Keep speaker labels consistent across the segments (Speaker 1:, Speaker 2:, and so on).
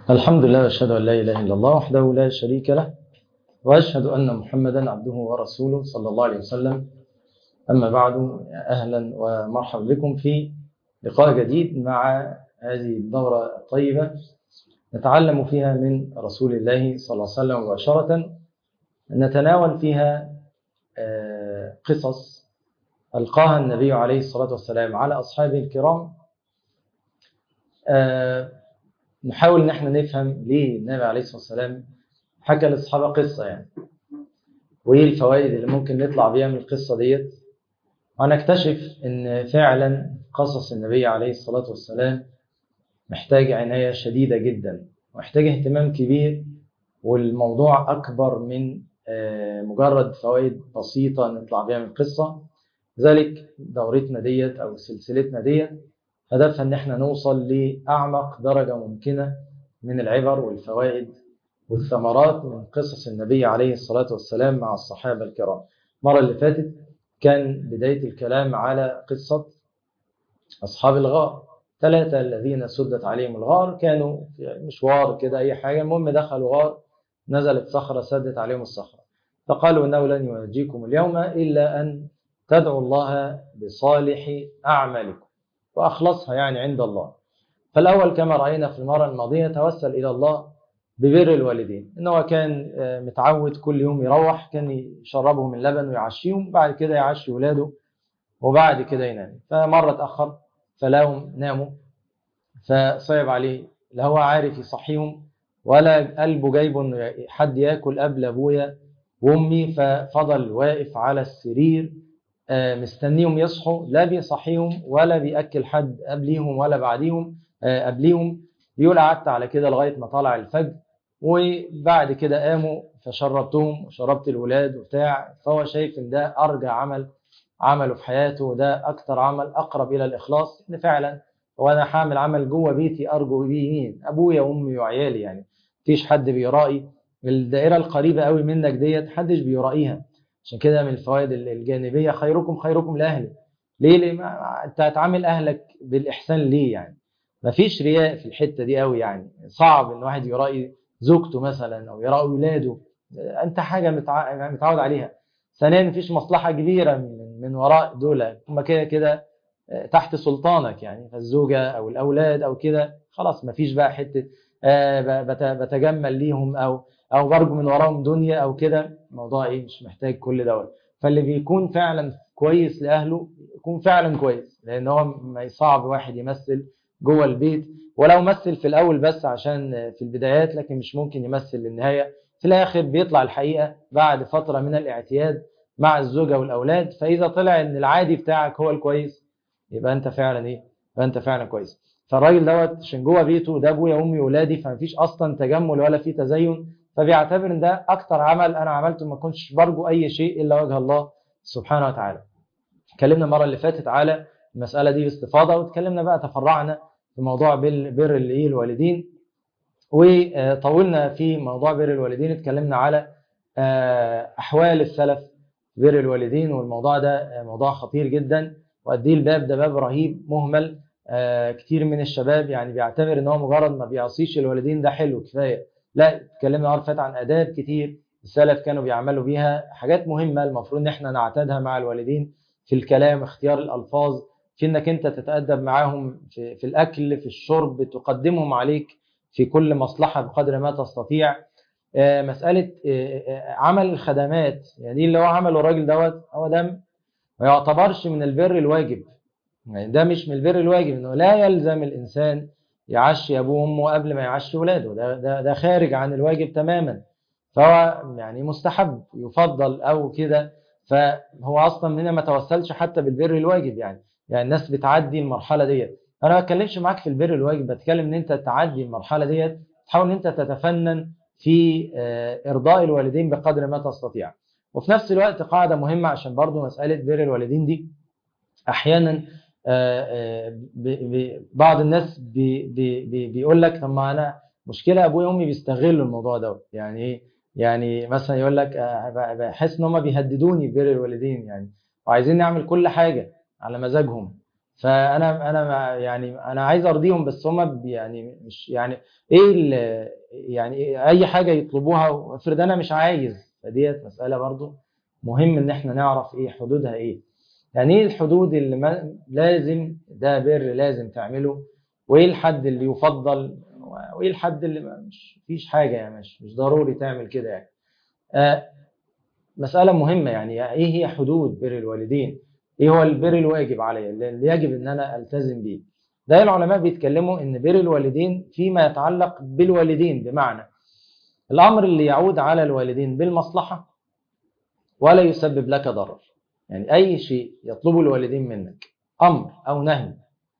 Speaker 1: الحمد لله واشهد ان لا اله الا الله وحده لا شريك له واشهد ان محمدا عبده ورسوله صلى الله عليه وسلم اما بعد اهلا ومرحبا بكم في لقاء جديد مع هذه الدوره الطيبه نتعلم فيها من رسول الله صلى الله عليه وسلم مباشره نتناول فيها قصص القاها النبي عليه الصلاه والسلام على اصحابه الكرام نحاول ان احنا نفهم ليه النبي عليه الصلاه والسلام حكى لاصحابه قصه يعني وايه الفوائد اللي ممكن نطلع بيها من القصه ديت وهنكتشف ان فعلا قصص النبي عليه الصلاه والسلام محتاج عنايه شديده جدا ومحتاج اهتمام كبير والموضوع اكبر من مجرد فوائد بسيطه نطلع بيها من القصه لذلك دورتنا ديت او سلسلتنا ديت هدفها ان احنا نوصل لاعمق درجه ممكنه من العبر والفوائد والثمرات من قصص النبي عليه الصلاه والسلام مع الصحابه الكرام. المره اللي فاتت كان بدايه الكلام على قصه اصحاب الغار ثلاثه الذين سدت عليهم الغار كانوا في مشوار كده اي حاجه المهم دخلوا غار نزلت صخره سدت عليهم الصخره فقالوا انه لن ينجيكم اليوم الا ان تدعوا الله بصالح اعمالكم. وأخلصها يعني عند الله فالأول كما رأينا في المرة الماضية توسل إلى الله ببر الوالدين إنه كان متعود كل يوم يروح كان يشربهم من لبن ويعشيهم بعد كده يعشي ولاده وبعد كده ينام فمرة اتأخر فلاهم ناموا فصعب عليه لا هو عارف يصحيهم ولا قلبه جايبه انه حد ياكل قبل ابويا وامي ففضل واقف على السرير مستنيهم يصحوا لا بيصحيهم ولا بيأكل حد قبليهم ولا بعديهم قبليهم بيقول قعدت على كده لغاية ما طلع الفجر وبعد كده قاموا فشربتهم وشربت الولاد وبتاع فهو شايف ان ده ارجى عمل عمله في حياته وده اكتر عمل اقرب الى الاخلاص ان فعلا هو انا هعمل عمل جوه بيتي ارجو بيه مين ابويا وامي وعيالي يعني مفيش حد بيرائي الدائره القريبه قوي منك ديت محدش بيرائيها عشان كده من الفوائد الجانبيه خيركم خيركم لاهله ليه ليه ما انت هتعامل اهلك بالاحسان ليه يعني مفيش رياء في الحته دي قوي يعني صعب ان واحد يرائي زوجته مثلا او يرائي اولاده انت حاجه متع... متعود عليها ثانيا مفيش مصلحه كبيره من, من وراء دول هم كده كده تحت سلطانك يعني فالزوجه او الاولاد او كده خلاص مفيش بقى حته بتجمل ليهم او او برجو من وراهم دنيا او كده الموضوع ايه مش محتاج كل دوت فاللي بيكون فعلا كويس لاهله يكون فعلا كويس لان هو ما صعب واحد يمثل جوه البيت ولو مثل في الاول بس عشان في البدايات لكن مش ممكن يمثل للنهايه في الاخر بيطلع الحقيقه بعد فتره من الاعتياد مع الزوجه والاولاد فاذا طلع ان العادي بتاعك هو الكويس يبقى انت فعلا ايه يبقى انت فعلا كويس فالراجل دوت عشان جوه بيته ده ابويا وامي واولادي فمفيش اصلا تجمل ولا في تزين فبيعتبر ان ده اكتر عمل انا عملته ما كنتش برجو اي شيء الا وجه الله سبحانه وتعالى اتكلمنا المره اللي فاتت على المساله دي باستفاضه واتكلمنا بقى تفرعنا في موضوع بر الايه الوالدين وطولنا في موضوع بر الوالدين اتكلمنا على احوال السلف بر الوالدين والموضوع ده موضوع خطير جدا وقد ايه الباب ده باب رهيب مهمل كتير من الشباب يعني بيعتبر ان هو مجرد ما بيعصيش الوالدين ده حلو كفايه لا اتكلمنا المره فاتت عن اداب كتير السلف كانوا بيعملوا بيها حاجات مهمه المفروض ان احنا نعتادها مع الوالدين في الكلام اختيار الالفاظ في انك انت تتادب معاهم في, في الاكل في الشرب تقدمهم عليك في كل مصلحه بقدر ما تستطيع مساله عمل الخدمات يعني دي اللي هو عمله الراجل دوت هو ده ما يعتبرش من البر الواجب يعني ده مش من البر الواجب انه لا يلزم الانسان يعشي ابوه وامه قبل ما يعشي ولاده ده, ده ده خارج عن الواجب تماما فهو يعني مستحب يفضل او كده فهو اصلا هنا ما توسلش حتى بالبر الواجب يعني يعني الناس بتعدي المرحله ديت انا ما بتكلمش معاك في البر الواجب بتكلم ان انت تعدي المرحله ديت تحاول ان انت تتفنن في ارضاء الوالدين بقدر ما تستطيع وفي نفس الوقت قاعده مهمه عشان برضو مساله بر الوالدين دي احيانا بعض الناس بي بي بيقول لك طب ما انا مشكله ابويا وامي بيستغلوا الموضوع دوت يعني ايه يعني مثلا يقول لك بحس ان هم بيهددوني ببر الوالدين يعني وعايزين نعمل كل حاجه على مزاجهم فانا انا ما- يعني انا عايز ارضيهم بس هم يعني مش يعني ايه ال- يعني إيه اي حاجه يطلبوها وافرض انا مش عايز فديت مساله برضو مهم ان احنا نعرف ايه حدودها ايه يعني ايه الحدود اللي ما لازم ده بر لازم تعمله وايه الحد اللي يفضل وايه الحد اللي ما- مش فيش حاجه يعني مش مش ضروري تعمل كده يعني آه مساله مهمه يعني ايه هي حدود بر الوالدين ايه هو البر الواجب علي اللي يجب ان انا التزم بيه ده العلماء بيتكلموا ان بر الوالدين فيما يتعلق بالوالدين بمعنى الامر اللي يعود على الوالدين بالمصلحه ولا يسبب لك ضرر يعني اي شيء يطلبه الوالدين منك امر او نهي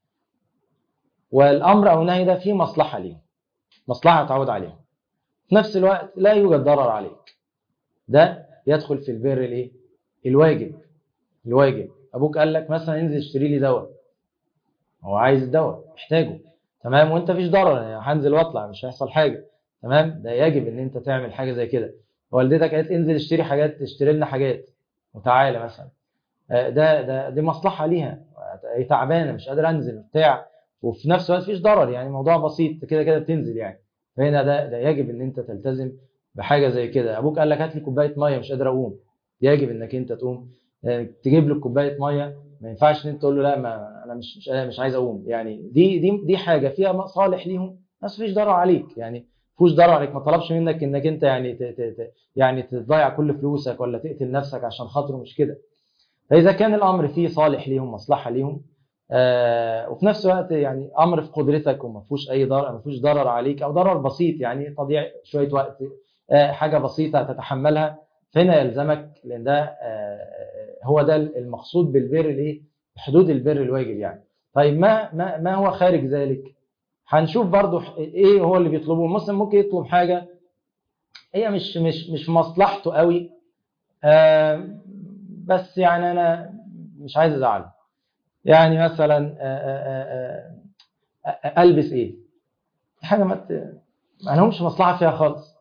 Speaker 1: والامر او النهي ده فيه مصلحه ليهم مصلحه تعود عليهم في نفس الوقت لا يوجد ضرر عليك ده يدخل في البر الايه الواجب الواجب ابوك قال لك مثلا انزل اشتري لي دواء هو عايز الدواء محتاجه تمام وانت مفيش ضرر يعني هنزل واطلع مش هيحصل حاجه تمام ده يجب ان انت تعمل حاجه زي كده والدتك قالت انزل اشتري حاجات اشتري لنا حاجات وتعالى مثلا آه، ده ده دي مصلحه ليها هي تعبانه مش قادره انزل بتاع وفي نفس الوقت مفيش ضرر يعني موضوع بسيط كده كده بتنزل يعني فهنا ده ده يجب ان انت تلتزم بحاجه زي كده ابوك قال لك هات لي كوبايه ميه مش قادر اقوم يجب انك انت تقوم آه، تجيب له كوبايه ميه ما ينفعش ان انت تقول له لا ما انا مش مش مش عايز اقوم يعني دي دي دي حاجه فيها مصالح ليهم بس مفيش ضرر عليك يعني مفيش ضرر عليك ما طلبش منك انك انت يعني ت ت ت يعني تضيع كل فلوسك ولا تقتل نفسك عشان خاطره مش كده فاذا كان الامر فيه صالح ليهم مصلحه ليهم آه وفي نفس الوقت يعني امر في قدرتك وما فيهوش اي ضرر ما فيهوش ضرر عليك او ضرر بسيط يعني تضيع شويه وقت آه حاجه بسيطه تتحملها فهنا يلزمك لان ده آه هو ده المقصود بالبر الايه حدود البر الواجب يعني طيب ما ما ما هو خارج ذلك هنشوف برضو ايه هو اللي بيطلبه المسلم ممكن يطلب حاجه هي مش مش مش مصلحته قوي آه بس يعني انا مش عايز ازعله يعني مثلا آه آه آه البس ايه حاجه ما ت- ما لهمش مصلحه فيها خالص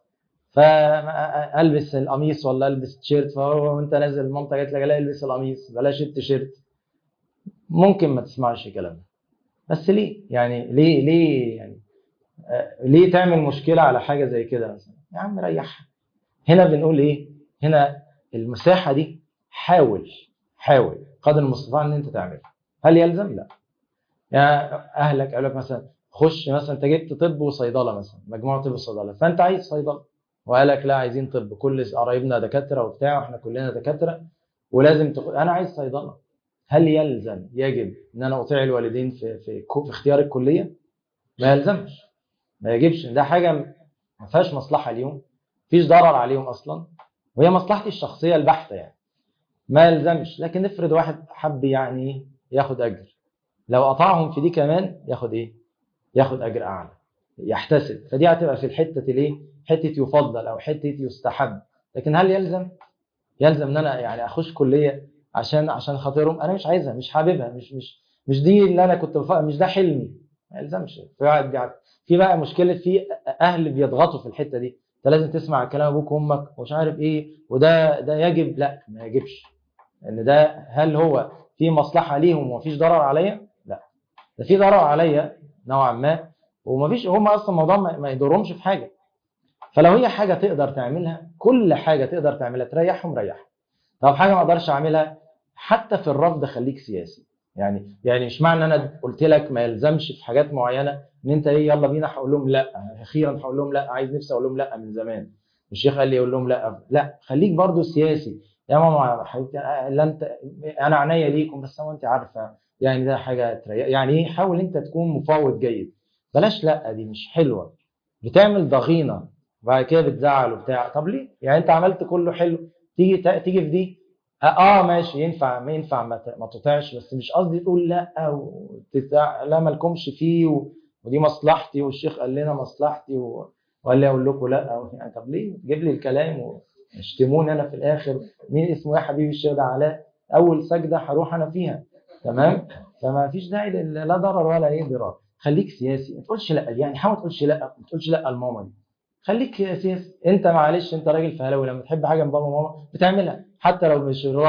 Speaker 1: فالبس القميص ولا البس تيشيرت فهو وانت نازل مامتك قالت لك لا البس القميص بلاش التيشيرت ممكن ما تسمعش كلامها بس ليه يعني ليه ليه يعني آه، ليه تعمل مشكله على حاجه زي كده مثلا يا عم ريحها هنا بنقول ايه هنا المساحه دي حاول حاول قدر المستطاع ان انت تعملها هل يلزم لا يعني اهلك قالوا لك مثلا خش مثلا انت جبت طب وصيدله مثلا مجموعه طب وصيدله فانت عايز صيدله وقال لك لا عايزين طب كل قرايبنا دكاتره وبتاع واحنا كلنا دكاتره ولازم تخ... انا عايز صيدله هل يلزم يجب ان انا اطيع الوالدين في في, في اختيار الكليه ما يلزمش ما يجبش ده حاجه ما فيهاش مصلحه ليهم مفيش ضرر عليهم اصلا وهي مصلحتي الشخصيه البحته يعني ما يلزمش لكن افرض واحد حب يعني ياخد اجر لو قطعهم في دي كمان ياخد ايه ياخد اجر اعلى يحتسب فدي هتبقى في الحته الايه حته يفضل او حته يستحب لكن هل يلزم يلزم ان انا يعني اخش كليه عشان عشان خاطرهم انا مش عايزها مش حاببها مش مش مش دي اللي انا كنت بفكر مش ده حلمي ما يلزمش في واحد بيع- في بقى مشكله في اهل بيضغطوا في الحته دي انت لازم تسمع كلام ابوك وامك ومش عارف ايه وده ده يجب لا ما يجبش ان ده هل هو في مصلحه ليهم ومفيش ضرر عليا لا ده في ضرر عليا نوعا ما ومفيش هم اصلا الموضوع ما ما يضرهمش في حاجه فلو هي حاجه تقدر تعملها كل حاجه تقدر تعملها تريحهم ريحهم طب حاجه ما اقدرش اعملها حتى في الرفض خليك سياسي يعني يعني مش معنى ان انا قلت لك ما يلزمش في حاجات معينه ان انت ايه يلا بينا هقول لهم لا اخيرا هقول لهم لا عايز نفسي اقول لهم لا من زمان الشيخ قال لي اقول لهم لا لا خليك برضو سياسي يا ماما حبيبتي لا انت انا عينيا ليكم بس هو انت عارفه يعني ده حاجه تريح يعني ايه حاول انت تكون مفاوض جيد بلاش لا دي مش حلوه بتعمل ضغينه وبعد كده بتزعل وبتاع طب ليه يعني انت عملت كله حلو تيجي تيجي في دي اه ماشي ينفع ما ينفع ما ت- ما تطيعش بس مش قصدي تقول لا وتتع... لا مالكمش فيه و... ودي مصلحتي والشيخ قال لنا مصلحتي و... وقال لي اقول لكم لا و... يعني طب ليه جيب لي الكلام واشتموني انا في الاخر مين اسمه يا حبيبي الشيخ ده علاء اول سجده هروح انا فيها تمام فما فيش داعي لل- لا ضرر ولا ايه ضرار خليك سياسي ما تقولش لا يعني حاول ما تقولش لا ما تقولش لا لماما دي خليك سياسي انت معلش انت راجل فهلاوي لما تحب حاجه من بابا وماما بتعملها حتى لو مش رضاهم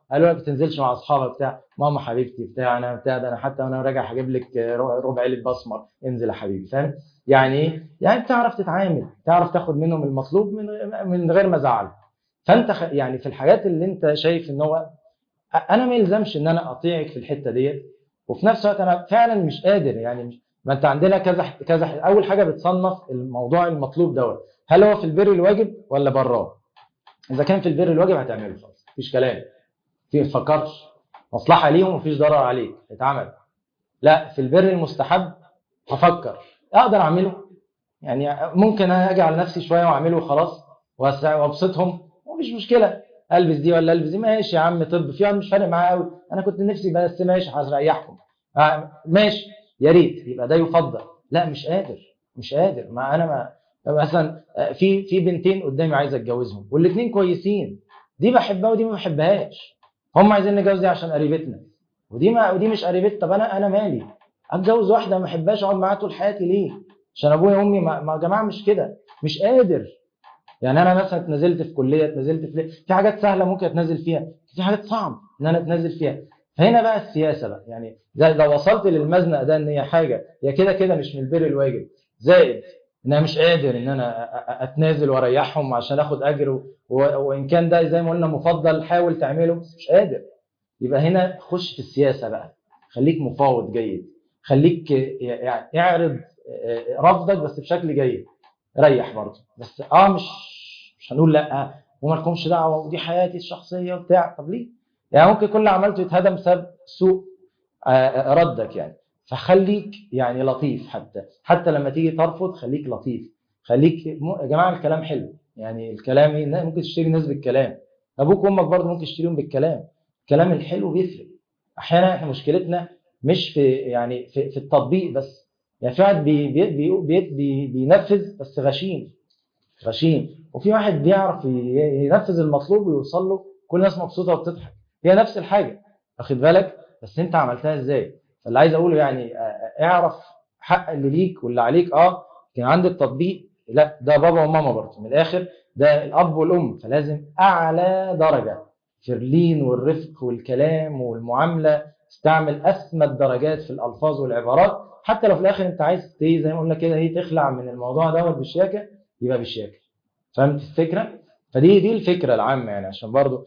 Speaker 1: قالوا لك ما تنزلش مع اصحابك بتاع ماما حبيبتي بتاع انا بتاع ده انا حتى وانا راجع هجيب لك ربع علبه بسمر انزل يا حبيبي فاهم يعني ايه يعني بتعرف تتعامل تعرف تاخد منهم المطلوب من من غير ما ازعل فانت خ... يعني في الحاجات اللي انت شايف ان هو انا ما يلزمش ان انا اطيعك في الحته ديت وفي نفس الوقت انا فعلا مش قادر يعني مش ما انت عندنا كذا كذا اول حاجه بتصنف الموضوع المطلوب دوت هل هو في البر الواجب ولا براه اذا كان في البر الواجب هتعمله خلاص مفيش كلام في فكرش مصلحه ليهم ومفيش ضرر عليك اتعمل لا في البر المستحب هفكر اقدر اعمله يعني ممكن اجي على نفسي شويه واعمله وخلاص وابسطهم مفيش مشكله البس دي ولا البس دي ماشي يا عم طب في مش فارق معايا قوي انا كنت نفسي بس ماشي هريحكم آه ماشي يا ريت يبقى ده يفضل لا مش قادر مش قادر ما انا ما مثلا في في بنتين قدامي عايز اتجوزهم والاثنين كويسين دي بحبها ودي ما بحبهاش هم عايزين نتجوز دي عشان قريبتنا ودي ما ودي مش قريبتي طب انا انا مالي اتجوز واحده ما بحبهاش اقعد معاها طول حياتي ليه عشان ابويا وامي ما يا جماعه مش كده مش قادر يعني انا مثلا اتنزلت في كليه اتنزلت في في حاجات سهله ممكن اتنزل فيها في حاجات صعب ان انا اتنزل فيها فهنا بقى السياسه بقى يعني لو وصلت للمزنق ده ان هي حاجه هي كده كده مش من البر الواجب زائد ان انا مش قادر ان انا اتنازل واريحهم عشان اخد اجر وان كان ده زي ما قلنا مفضل حاول تعمله بس مش قادر يبقى هنا خش في السياسه بقى خليك مفاوض جيد خليك يعني اعرض رفضك بس بشكل جيد ريح برضه بس اه مش مش هنقول لا وما لكمش دعوه ودي حياتي الشخصيه وبتاع طب ليه؟ يعني ممكن كل اللي عملته يتهدم بسبب سوء ردك يعني فخليك يعني لطيف حتى حتى لما تيجي ترفض خليك لطيف خليك يا جماعه الكلام حلو يعني الكلام ايه ممكن تشتري الناس بالكلام ابوك وامك برضه ممكن تشتريهم بالكلام الكلام الحلو بيفرق احيانا احنا مشكلتنا مش في يعني في, في التطبيق بس يعني في واحد بي بي بي بي بينفذ بس غشيم غشيم وفي واحد بيعرف ينفذ المطلوب ويوصل له كل الناس مبسوطه وبتضحك هي نفس الحاجه واخد بالك بس انت عملتها ازاي فاللي عايز اقوله يعني اعرف حق اللي ليك واللي عليك اه كان عند التطبيق لا ده بابا وماما برضه من الاخر ده الاب والام فلازم اعلى درجه في اللين والرفق والكلام والمعامله استعمل اسمى الدرجات في الالفاظ والعبارات حتى لو في الاخر انت عايز زي ما قلنا كده هي تخلع من الموضوع دوت بالشياكه يبقى بالشياكه فهمت الفكره فدي دي الفكره العامه يعني عشان برضه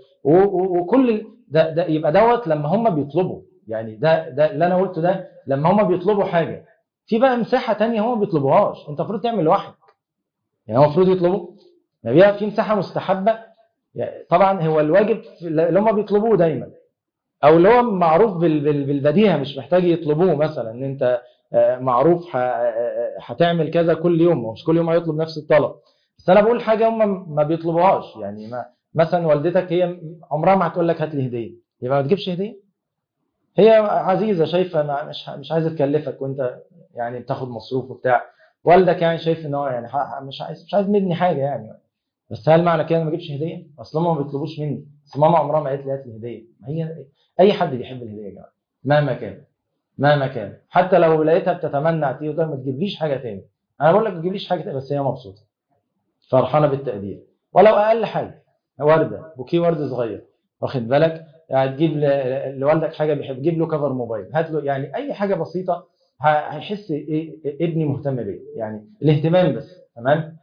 Speaker 1: وكل ده, ده يبقى دوت لما هم بيطلبوا يعني ده ده اللي انا قلته ده لما هم بيطلبوا حاجه في بقى مساحه تانية هم ما بيطلبوهاش انت المفروض تعمل لوحدك يعني هو المفروض يطلبوا ما في مساحه مستحبه يعني طبعا هو الواجب اللي هم بيطلبوه دايما او اللي هو معروف بالبديهه مش محتاج يطلبوه مثلا ان انت معروف هتعمل كذا كل يوم مش كل يوم هيطلب نفس الطلب بس انا بقول حاجه هم ما بيطلبوهاش يعني ما مثلا والدتك هي عمرها ما هتقول لك هات لي هديه يبقى ما تجيبش هديه هي عزيزه شايفه مش مش عايزه تكلفك وانت يعني بتاخد مصروف وبتاع والدك يعني شايف ان هو يعني مش عايز مش عايز مني حاجه يعني بس هل معنى كده ما اجيبش هديه؟ اصل هم ما بيطلبوش مني بس ماما عمرها ما قالت لي هات لي هديه ما هي اي حد بيحب الهديه يا جماعه مهما كان مهما كان حتى لو لقيتها بتتمنى تيجي وتقول ما تجيبليش حاجه تاني انا بقول لك ما تجيبليش حاجه تاني بس هي مبسوطه فرحانه بالتقدير ولو اقل حاجه ورده بوكيه ورد صغير واخد بالك يعني تجيب لوالدك حاجه بيحب جيب له كفر موبايل هات له يعني اي حاجه بسيطه هيحس إيه ابني مهتم بيا يعني الاهتمام بس تمام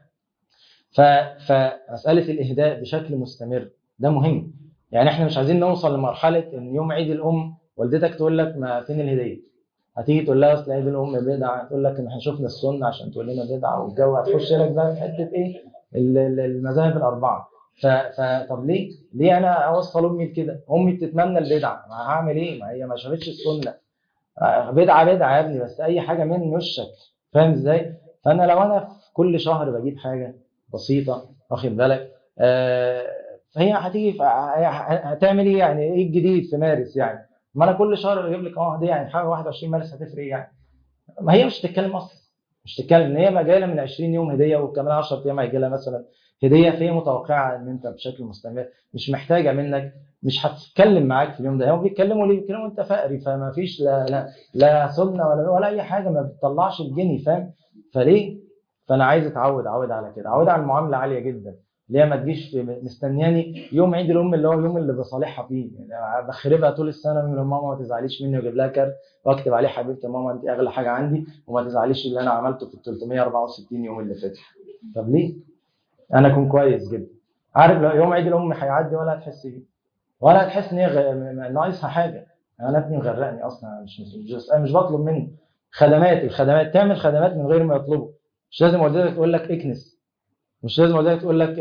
Speaker 1: فمساله الاهداء بشكل مستمر ده مهم يعني احنا مش عايزين نوصل لمرحله ان يوم عيد الام والدتك تقول لك ما فين الهديه هتيجي تقول لها اصل عيد الام بدعه تقول لك ان احنا شفنا السنه عشان تقول لنا بدعه والجو هتخش لك بقى في حته ايه المذاهب الاربعه فطب ليه؟ ليه انا اوصل امي لكده؟ امي بتتمنى البدعه، ما هعمل ايه؟ ما هي ما شافتش السنه. بدعه بدعه يا ابني بس اي حاجه من وشك فاهم ازاي؟ فانا لو انا في كل شهر بجيب حاجه بسيطه واخد بالك آه فهي هتيجي هتعمل ايه يعني ايه الجديد في مارس يعني؟ ما انا كل شهر بجيب لك اه هديه يعني حاجه 21 مارس هتفرق ايه يعني؟ ما هي مش تتكلم اصلا مش تتكلم ان هي ما جايه لها من 20 يوم هديه وكمان 10 ايام هيجي لها مثلا هديه فهي متوقعه ان انت بشكل مستمر مش محتاجه منك مش هتتكلم معاك في اليوم ده هم بيتكلموا ليه بيتكلموا انت فقري فما فيش لا لا لا سنه ولا ولا اي حاجه ما بتطلعش الجني فاهم فليه فانا عايز اتعود اعود على كده اعود على المعامله عاليه جدا اللي هي ما تجيش في مستنياني يوم عيد الام اللي هو اليوم اللي بصالحها فيه يعني بخربها طول السنه من ماما ما تزعليش مني واجيب لها كارت واكتب عليه حبيبتي ماما انت اغلى حاجه عندي وما تزعليش اللي انا عملته في ال 364 يوم اللي فاتوا طب ليه؟ انا اكون كويس جدا عارف لو يوم عيد الام هيعدي ولا هتحس بيه ولا هتحس ان هي غ... ناقصها حاجه انا ابني مغرقني اصلا مش مش, مش بطلب منه خدمات الخدمات تعمل خدمات من غير ما يطلبوا مش لازم والدتك تقول لك اكنس مش لازم والدتك تقول لك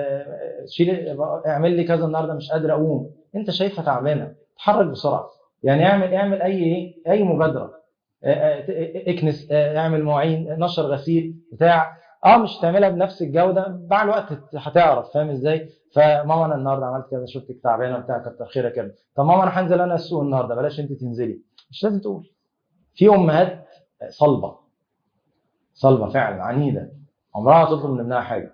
Speaker 1: شيل اعمل لي كذا النهارده مش قادر اقوم انت شايفها تعبانه اتحرك بسرعه يعني اعمل اعمل اي ايه اي مبادره اكنس اعمل مواعين نشر غسيل بتاع اه مش تعملها بنفس الجوده مع الوقت هتعرف فاهم ازاي فماما انا النهارده عملت كذا شفتك تعبانه بتاع كتر خيرك كده طب ماما انا هنزل انا السوق النهارده بلاش انت تنزلي مش لازم تقول في امهات صلبه صلبه فعلا عنيده عمرها ما تطلب من ابنها حاجه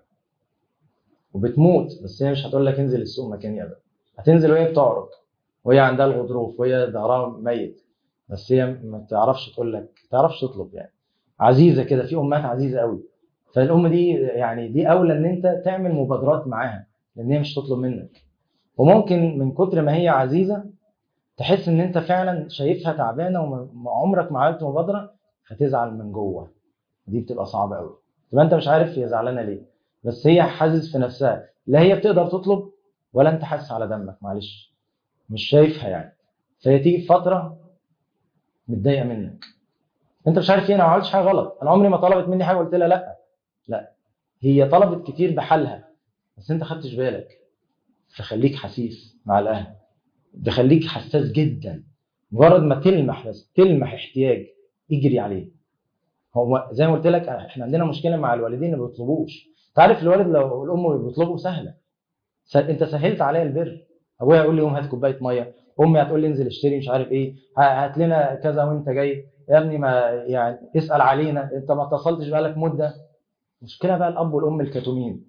Speaker 1: وبتموت بس هي مش هتقول لك انزل السوق مكاني ابدا هتنزل وهي بتعرج وهي عندها الغضروف وهي ظهرها ميت بس هي ما بتعرفش تقول لك ما بتعرفش تطلب يعني عزيزه كده في امهات عزيزه قوي فالام دي يعني دي اولى ان انت تعمل مبادرات معاها لان هي مش تطلب منك وممكن من كتر ما هي عزيزه تحس ان انت فعلا شايفها تعبانه وعمرك ما عملت مبادره هتزعل من جوه دي بتبقى صعبه قوي تبقى انت مش عارف هي زعلانه ليه بس هي حاسس في نفسها لا هي بتقدر تطلب ولا انت حاسس على دمك معلش مش شايفها يعني فهي تيجي في فتره متضايقه منك انت مش عارف ايه انا ما عملتش حاجه غلط انا عمري ما طلبت مني حاجه قلت لها لا لا هي طلبت كتير بحالها بس انت خدتش بالك فخليك حسيس مع الاهل بخليك حساس جدا مجرد ما تلمح بس تلمح احتياج اجري عليه هو زي ما قلت لك احنا عندنا مشكله مع الوالدين اللي ما بيطلبوش تعرف الوالد لو الام بيطلبوا سهله س... انت سهلت عليا البر ابويا يقول لي قوم هات كوبايه ميه امي هتقول لي انزل اشتري مش عارف ايه هات لنا كذا وانت جاي يا ابني ما يعني اسال علينا انت ما اتصلتش بقالك مده مشكله بقى الاب والام الكتومين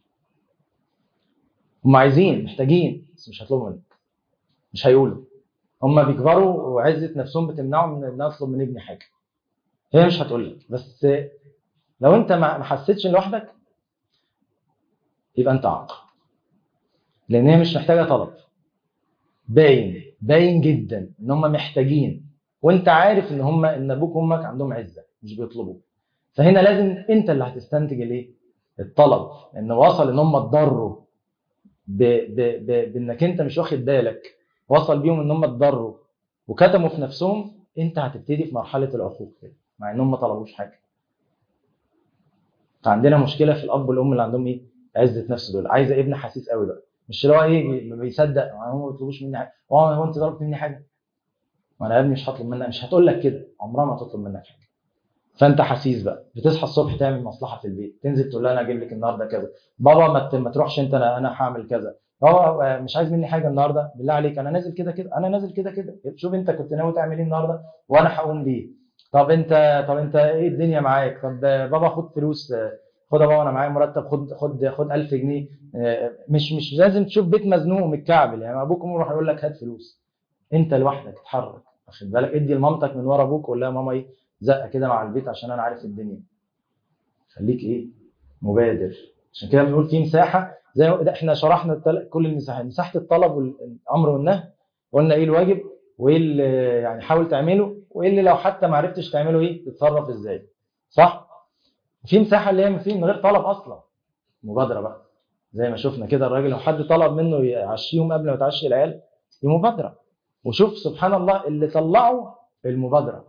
Speaker 1: هم عايزين محتاجين بس مش هيطلبوا منك مش هيقولوا هم بيكبروا وعزه نفسهم بتمنعهم من ان اطلب من ابني حاجه هي مش هتقول لك بس لو انت ما حسيتش لوحدك يبقى انت عاق لان هي مش محتاجه طلب باين باين جدا ان هم محتاجين وانت عارف ان هم ان ابوك وامك عندهم عزه مش بيطلبوا فهنا لازم انت اللي هتستنتج الايه الطلب ان وصل ان هم اتضروا ب... ب... ب... بانك انت مش واخد بالك وصل بيهم ان هم اتضروا وكتموا في نفسهم انت هتبتدي في مرحله العقوق كده مع انهم ما طلبوش حاجه فعندنا مشكله في الاب والام اللي عندهم ايه عزه نفس دول عايزه ابن حسيس قوي بقى مش اللي هو ايه بيصدق هم ما بيطلبوش مني حاجه هو هو انت طلبت مني حاجه وانا يا ابني مش هطلب منك مش هتقول لك كده عمرها ما هتطلب منك حاجه فانت حسيس بقى بتصحى الصبح تعمل مصلحه في البيت تنزل تقول لها انا اجيب لك النهارده كذا بابا ما, ما تروحش انت انا انا هعمل كذا بابا مش عايز مني حاجه النهارده بالله عليك انا نازل كده كده انا نازل كده كده شوف انت كنت ناوي تعمل ايه النهارده وانا هقوم بيه طب انت طب انت ايه الدنيا معاك طب بابا خد فلوس خد يا بابا انا معايا مرتب خد خد خد 1000 جنيه مش مش لازم تشوف بيت مزنوق ومتكعبل يعني ابوك يروح يقول لك هات فلوس انت لوحدك اتحرك واخد بالك ادي لمامتك من ورا ابوك وقول لها ماما ايه زقه كده مع البيت عشان انا عارف الدنيا خليك ايه مبادر عشان كده بنقول في مساحه زي ما احنا شرحنا التل... كل المساحات مساحه الطلب والامر والنهي قلنا ايه الواجب وايه اللي يعني حاول تعمله وايه اللي لو حتى ما عرفتش تعمله ايه تتصرف ازاي صح في مساحه اللي هي في من غير طلب اصلا مبادره بقى زي ما شفنا كده الراجل لو حد طلب منه يعشيهم قبل ما تعشي العيال دي مبادره وشوف سبحان الله اللي طلعوا المبادره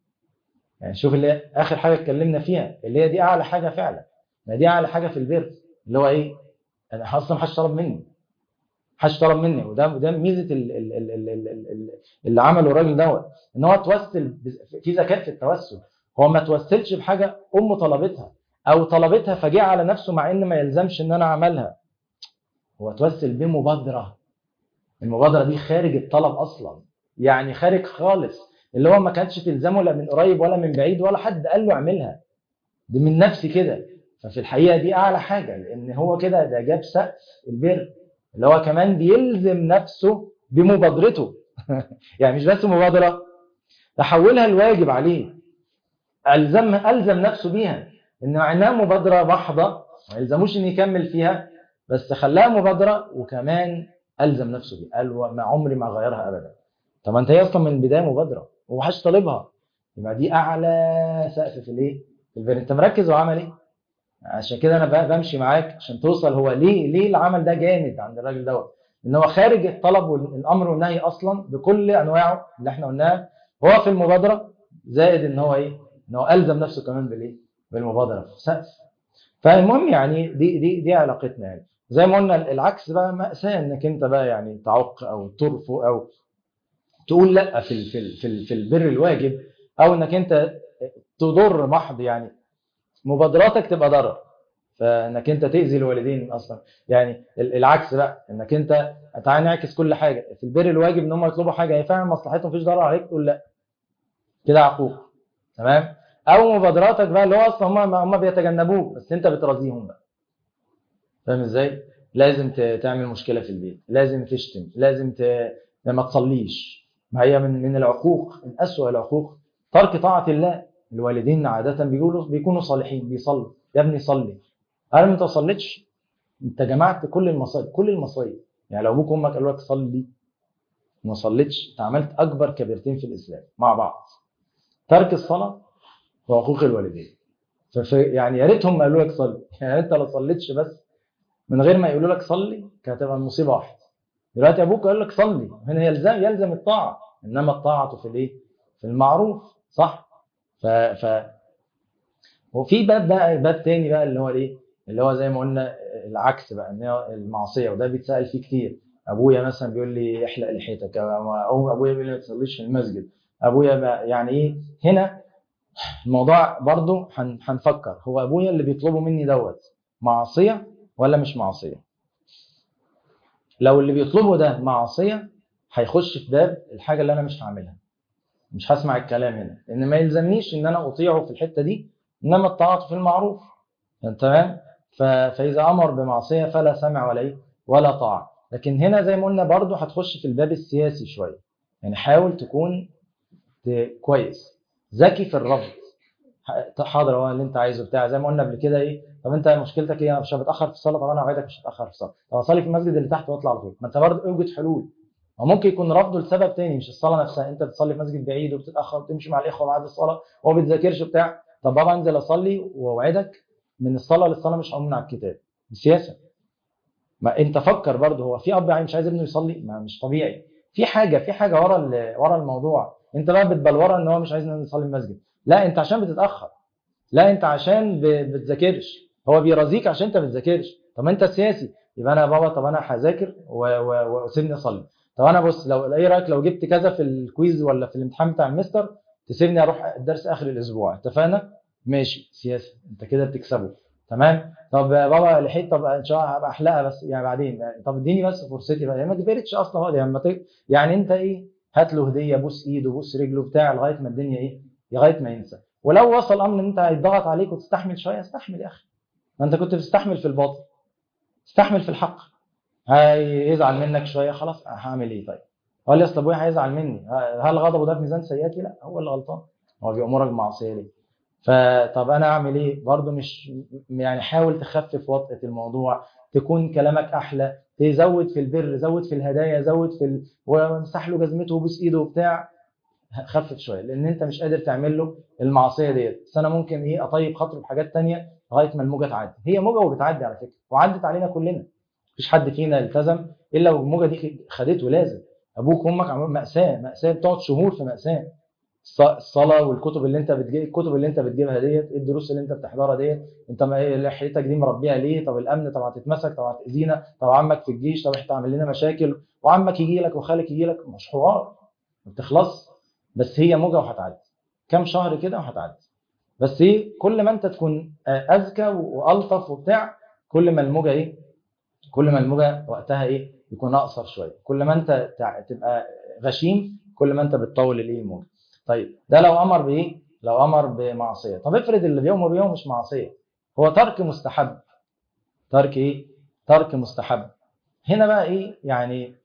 Speaker 1: يعني شوف اللي اخر حاجه اتكلمنا فيها اللي هي دي اعلى حاجه فعلا ما دي اعلى حاجه في البر اللي هو ايه انا اصلا محدش طلب مني محدش طلب مني وده وده ميزه ال ال ال ال ال ال اللي عمله الراجل دوت ان هو توسل في ذكاء في التوسل هو ما توسلش بحاجه امه طلبتها او طلبتها فجاء على نفسه مع ان ما يلزمش ان انا اعملها هو توسل بمبادره المبادره دي خارج الطلب اصلا يعني خارج خالص اللي هو ما كانتش تلزمه لا من قريب ولا من بعيد ولا حد قال له اعملها دي من نفسي كده ففي الحقيقه دي اعلى حاجه لان هو كده ده جاب سقف البر اللي هو كمان بيلزم نفسه بمبادرته يعني مش بس مبادره تحولها الواجب عليه الزم الزم نفسه بيها ان مع انها مبادره محضه ما يلزموش ان يكمل فيها بس خلاها مبادره وكمان الزم نفسه بيه قال وما عمري ما غيرها ابدا طب ما انت هي اصلا من البدايه مبادره ومحدش طالبها يبقى دي اعلى سقف في الايه في البر انت مركز وعمل ايه عشان كده انا بقى بمشي معاك عشان توصل هو ليه ليه العمل ده جامد عند الراجل دوت ان هو خارج الطلب والامر والنهي اصلا بكل انواعه اللي احنا قلناها هو في المبادره زائد ان هو ايه ان هو الزم نفسه كمان بالايه بالمبادره في سقف فالمهم يعني دي دي دي علاقتنا يعني زي ما قلنا العكس بقى مأساة انك انت بقى يعني تعق او ترفض او تقول لا في ال- في ال- في ال- في البر الواجب او انك انت تضر محض يعني مبادراتك تبقى ضرر فانك انت تاذي الوالدين اصلا يعني ال- العكس بقى انك انت تعالى نعكس كل حاجه في البر الواجب ان هم يطلبوا حاجه هي فعلا مصلحتهم مفيش ضرر عليك تقول لا كده عقوق تمام او مبادراتك بقى اللي هو اصلا هم هم بيتجنبوه بس انت بترضيهم بقى فاهم ازاي لازم ت- تعمل مشكله في البيت لازم تشتم لازم ت... ما تصليش ما هي من من العقوق من اسوأ العقوق ترك طاعه الله الوالدين عاده بيقولوا بيكونوا صالحين بيصلوا يا ابني صلي هل انت ما صليتش انت جمعت كل المصايب كل المصايب يعني لو ابوك وامك قالوا لك صلي وما صليتش انت عملت اكبر كبيرتين في الاسلام مع بعض ترك الصلاه وعقوق الوالدين فف- يعني يا ريتهم ما قالوا لك صلي يعني انت لو صليتش بس من غير ما يقولوا لك صلي كانت هتبقى المصيبه واحده دلوقتي ابوك قال لك صلي هنا يلزم يلزم الطاعه انما الطاعه في الايه في المعروف صح ف, ف وفي باب بقى باب تاني بقى اللي هو الايه اللي هو زي ما قلنا العكس بقى ان هو المعصيه وده بيتسال فيه كتير ابويا مثلا بيقول لي احلق لحيتك او أو ابويا بيقول لي ما تصليش في المسجد ابويا بقى يعني ايه هنا الموضوع برضو هن- هنفكر هو ابويا اللي بيطلبه مني دوت معصيه ولا مش معصيه لو اللي بيطلبه ده معصيه هيخش في باب الحاجه اللي انا مش هعملها مش هسمع الكلام هنا لان ما يلزمنيش ان انا اطيعه في الحته دي انما الطاعه في المعروف تمام ف- فاذا امر بمعصيه فلا سمع ولا ايه ولا طاعه لكن هنا زي ما قلنا برضو هتخش في الباب السياسي شويه يعني حاول تكون ت- كويس ذكي في الرفض ح- حاضر هو اللي انت عايزه بتاع زي ما قلنا قبل كده ايه طب انت مشكلتك ايه انا مش بتاخر في الصلاه طب انا اوعدك مش هتاخر في الصلاه طب اصلي في المسجد اللي تحت واطلع على طول ما انت برضه اوجد حلول او ممكن يكون رفضه لسبب تاني مش الصلاه نفسها انت بتصلي في مسجد بعيد وبتتاخر وبتمشي مع الاخوه بعد الصلاه وما بتذاكرش بتاع طب بابا انزل اصلي واوعدك من الصلاه للصلاه مش هقوم من على الكتاب السياسه ما انت فكر برضه هو في اب يعني مش عايز ابنه يصلي ما مش طبيعي في حاجه في حاجه ورا ال- ورا الموضوع انت بقى بتبلورها ان هو مش عايز يصلي المسجد لا انت عشان بتتاخر لا انت عشان ب- بتذاكرش هو بيرازيك عشان انت بتذاكرش طب ما انت سياسي يبقى انا يا بابا طب انا هذاكر و- و- وسيبني اصلي طب انا بص لو ايه رايك لو جبت كذا في الكويز ولا في الامتحان بتاع المستر تسيبني اروح الدرس اخر الاسبوع اتفقنا ماشي سياسي انت كده بتكسبه تمام طب يا بابا لحقت طب ان شاء الله هبقى احلقها بس يعني بعدين طب اديني بس فرصتي بقى يعني ما كبرتش اصلا بقى يعني, ما ت- يعني انت ايه هات له هديه بوس ايده بوس رجله بتاع لغايه ما الدنيا ايه لغايه ما ينسى ولو وصل امر ان انت هيتضغط عليك وتستحمل شويه استحمل يا اخي ما انت كنت بتستحمل في الباطل استحمل في الحق هيزعل منك شويه خلاص هعمل ايه طيب قال لي اصل ابويا هيزعل مني هل غضبه ده في ميزان سيئاتي لا هو اللي غلطان هو بيامرك بمعصيه ليه فطب انا اعمل ايه برضو مش يعني حاول تخفف وطأة الموضوع تكون كلامك احلى تزود في البر زود في الهدايا زود في ال... وامسح له جزمته وبوس ايده وبتاع خفف شويه لان انت مش قادر تعمل له المعصيه ديت بس انا ممكن ايه اطيب خاطره بحاجات تانية لغايه ما الموجه تعدي هي موجه وبتعدي على فكره وعدت علينا كلنا مفيش حد فينا التزم الا والموجه دي خدته لازم ابوك وامك عملوا ماساه ماساه بتقعد شهور في ماساه الص- الصلاه والكتب اللي انت بتجيب الكتب اللي انت بتجيبها ديت إيه الدروس اللي انت بتحضرها ديت انت ما إيه لحيتك دي مربيها ليه طب الامن طب هتتمسك طب هتاذينا طب عمك في الجيش طب انت عامل لنا مشاكل وعمك يجي لك وخالك يجي لك مش حوار ما بتخلص بس هي موجه وهتعدي كام شهر كده وهتعدي بس ايه كل ما انت تكون آه، اذكى والطف وبتاع كل ما الموجه ايه كل ما الموجه وقتها ايه يكون اقصر شويه كل ما انت تع- تبقى غشيم كل ما انت بتطول الايه الموجه طيب ده لو امر بايه لو امر بمعصيه طب افرض اللي بيامر بيهم مش معصيه هو ترك مستحب ترك ايه ترك مستحب هنا بقى ايه يعني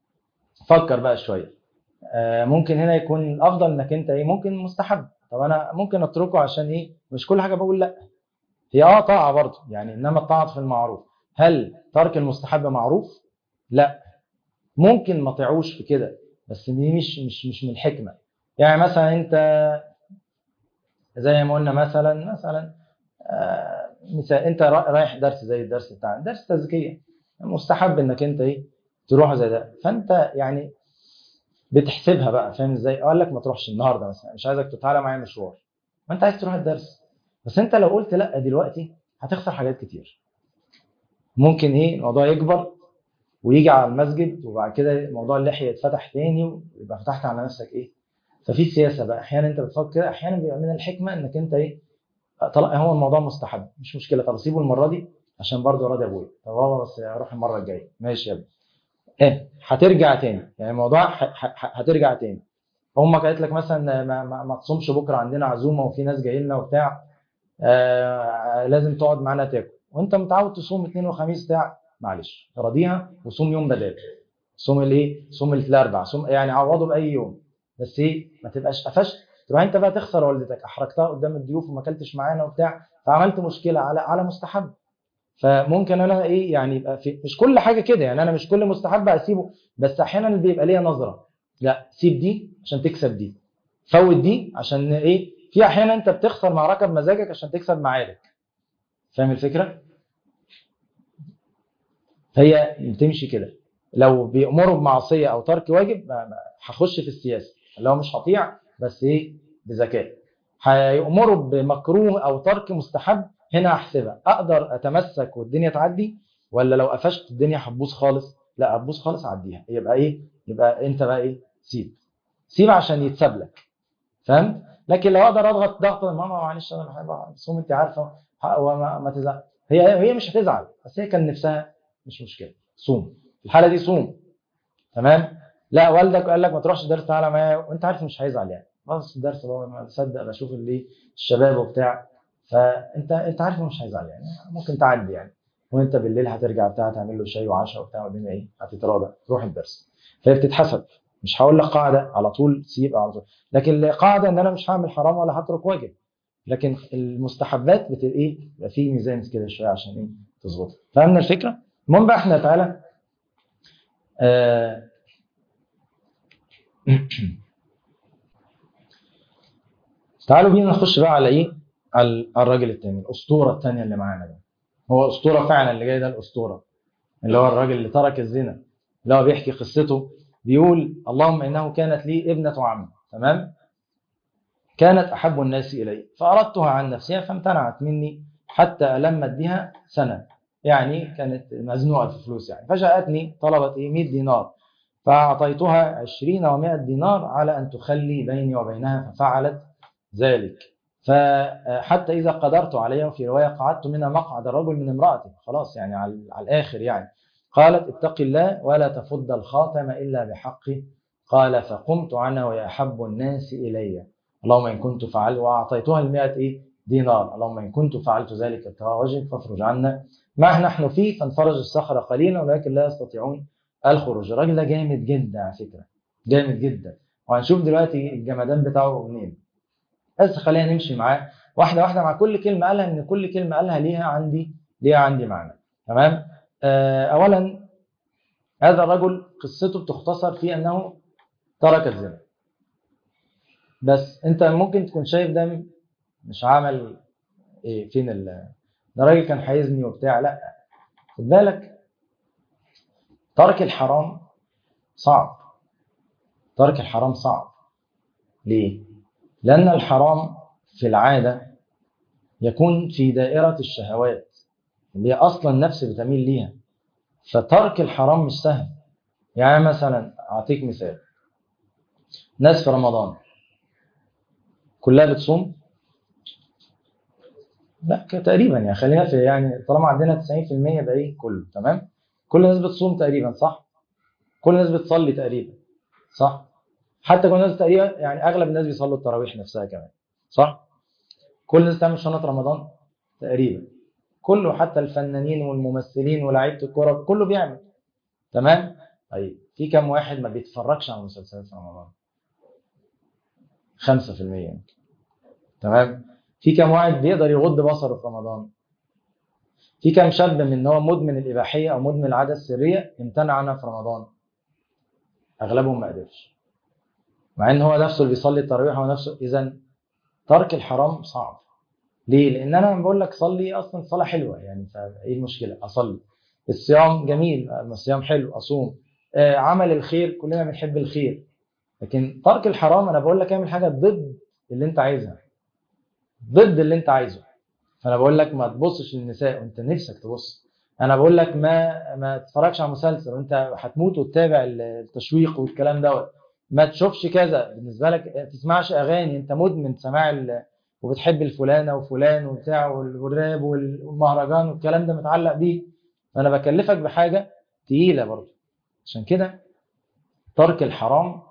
Speaker 1: فكر بقى شويه آه، ممكن هنا يكون الافضل انك انت ايه ممكن مستحب طب انا ممكن اتركه عشان ايه مش كل حاجه بقول لا هي اه طاعه برضه يعني انما الطاعه في المعروف هل ترك المستحب معروف لا ممكن ما طيعوش في كده بس دي مش مش مش من الحكمه يعني مثلا انت زي ما قلنا مثلا مثلا آه، مثال انت را- رايح درس زي الدرس بتاعنا درس تزكيه مستحب انك انت ايه تروح زي ده فانت يعني بتحسبها بقى فاهم ازاي اقول لك ما تروحش النهارده مثلا مش عايزك تعالى معايا مشوار ما انت عايز تروح الدرس بس انت لو قلت لا دلوقتي هتخسر حاجات كتير ممكن ايه الموضوع يكبر ويجي على المسجد وبعد كده موضوع اللحيه يتفتح تاني ويبقى فتحت على نفسك ايه ففي سياسه بقى احيانا انت بتفكر كده احيانا بيبقى من الحكمه انك انت ايه طلع هو الموضوع مستحب مش مشكله طب اسيبه المره دي عشان برضه راضي ابويا طب بابا بس اروح المره الجايه ماشي يا ابني ايه هترجع تاني يعني الموضوع ح- ح- ح- هترجع تاني امك قالت لك مثلا ما, ما, ما تصومش بكره عندنا عزومه وفي ناس جايين لنا وبتاع آه لازم تقعد معانا تاكل وانت متعود تصوم اثنين وخميس بتاع معلش راضيها وصوم يوم بدال صوم الايه صوم الاربع صوم يعني عوضه باي يوم بس ايه ما تبقاش قفشت تروح انت بقى تخسر والدتك احرجتها قدام الضيوف وما اكلتش معانا وبتاع فعملت مشكله على على مستحب فممكن انا ايه يعني يبقى في مش كل حاجه كده يعني انا مش كل مستحب اسيبه بس احيانا بيبقى ليا نظره لا سيب دي عشان تكسب دي فوت دي عشان ايه في احيانا انت بتخسر معركه بمزاجك عشان تكسب معارك فاهم الفكره هي بتمشي كده لو بيأمروا بمعصيه او ترك واجب ما- ما- هخش في السياسه اللي هو مش هطيع بس ايه بذكاء هيأمروا بمكروه او ترك مستحب هنا احسبها اقدر اتمسك والدنيا تعدي ولا لو قفشت الدنيا هتبوظ خالص لا هتبوظ خالص عديها يبقى ايه يبقى انت بقى ايه سيب سيب عشان يتساب لك فهمت لكن لو اقدر اضغط ضغط ماما معلش انا بحب صوم انت عارفه حق وما ما تزعل هي هي مش هتزعل بس هي كان نفسها مش مشكله صوم في الحاله دي صوم تمام لا والدك قال لك ما تروحش الدرس تعالى معايا وانت عارف مش هيزعل يعني خلاص الدرس بابا ما بصدق بشوف اللي الشباب وبتاع فانت انت عارف إنه مش هيزعل يعني ممكن تعدي يعني وانت بالليل هترجع بتاع تعمل له شاي وعشاء وبتاع والدنيا ايه هتتراضى روح الدرس فهي بتتحسب مش هقول لك قاعده على طول سيب على طول لكن القاعده ان انا مش هعمل حرام ولا هترك واجب لكن المستحبات بت ايه يبقى في ميزان كده شويه عشان ايه تظبطها فهمنا الفكره المهم بقى احنا تعالى آه تعالوا بينا نخش بقى على ايه على على الراجل التاني الاسطوره الثانيه اللي معانا ده هو اسطوره فعلا اللي جاي ده الاسطوره اللي هو الراجل اللي ترك الزنا اللي هو بيحكي قصته بيقول اللهم انه كانت لي ابنه عم تمام كانت احب الناس الي فاردتها عن نفسها فامتنعت مني حتى المت بها سنه يعني كانت مزنوقه في فلوس يعني فجاءتني طلبت ايه 100 دينار فاعطيتها 20 و100 دينار على ان تخلي بيني وبينها ففعلت ذلك فحتى إذا قدرت عليه وفي رواية قعدت منها مقعد الرجل من امرأته خلاص يعني على, على الآخر يعني قالت اتق الله ولا تفض الخاتم إلا بحقه قال فقمت عنها وهي أحب الناس إلي اللهم إن كنت فعلت وأعطيتها المئة إيه دينار اللهم إن كنت فعلت ذلك ابتغاء وجهك فافرج عنا ما نحن فيه فانفرج الصخرة قليلا ولكن لا يستطيعون الخروج الراجل ده جامد جدا على فكرة جامد جدا وهنشوف دلوقتي الجمدان بتاعه منين بس خلينا نمشي معاه واحده واحده مع كل كلمه قالها ان كل كلمه قالها ليها عندي ليها عندي معنى تمام آه اولا هذا الرجل قصته بتختصر في انه ترك الزنا بس انت ممكن تكون شايف ده مش عمل ايه فين ال ده راجل كان حيزني وبتاع لا خد بالك ترك الحرام صعب ترك الحرام صعب ليه لأن الحرام في العادة يكون في دائرة الشهوات اللي هي أصلا النفس بتميل ليها فترك الحرام مش سهل يعني مثلا أعطيك مثال ناس في رمضان كلها بتصوم لا تقريبا يعني خلينا في يعني طالما عندنا 90% يبقى ايه كله تمام كل الناس بتصوم تقريبا صح كل الناس بتصلي تقريبا صح حتى كل الناس تقريبا يعني اغلب الناس بيصلوا التراويح نفسها كمان صح كل الناس تعمل شنط رمضان تقريبا كله حتى الفنانين والممثلين ولاعيبه الكوره كله بيعمل تمام طيب في كم واحد ما بيتفرجش على مسلسلات في رمضان 5% يمكن تمام في كم واحد بيقدر يغض بصره في رمضان في كام شاب من ان هو مدمن الاباحيه او مدمن العاده السريه امتنع عنها في رمضان اغلبهم ما قدرش مع ان هو نفسه اللي بيصلي التراويح هو نفسه اذا ترك الحرام صعب ليه؟ لان انا بقول لك صلي اصلا صلاه حلوه يعني فايه المشكله؟ اصلي الصيام جميل الصيام حلو اصوم آه عمل الخير كلنا بنحب الخير لكن ترك الحرام انا بقول لك اعمل حاجه ضد اللي انت عايزها ضد اللي انت عايزه فانا بقول لك ما تبصش للنساء وانت نفسك تبص انا بقول لك ما ما تتفرجش على مسلسل وانت هتموت وتتابع التشويق والكلام دوت ما تشوفش كذا بالنسبه لك ما تسمعش اغاني انت مدمن سماع ال... وبتحب الفلانه وفلان وبتاع والراب والمهرجان والكلام ده متعلق بيه فانا بكلفك بحاجه تقيله برضه عشان كده ترك الحرام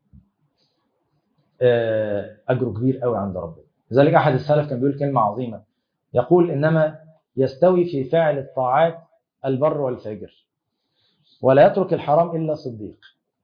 Speaker 1: اجره كبير قوي عند ربنا لذلك احد السلف كان بيقول كلمه عظيمه يقول انما يستوي في فعل الطاعات البر والفاجر ولا يترك الحرام الا صديق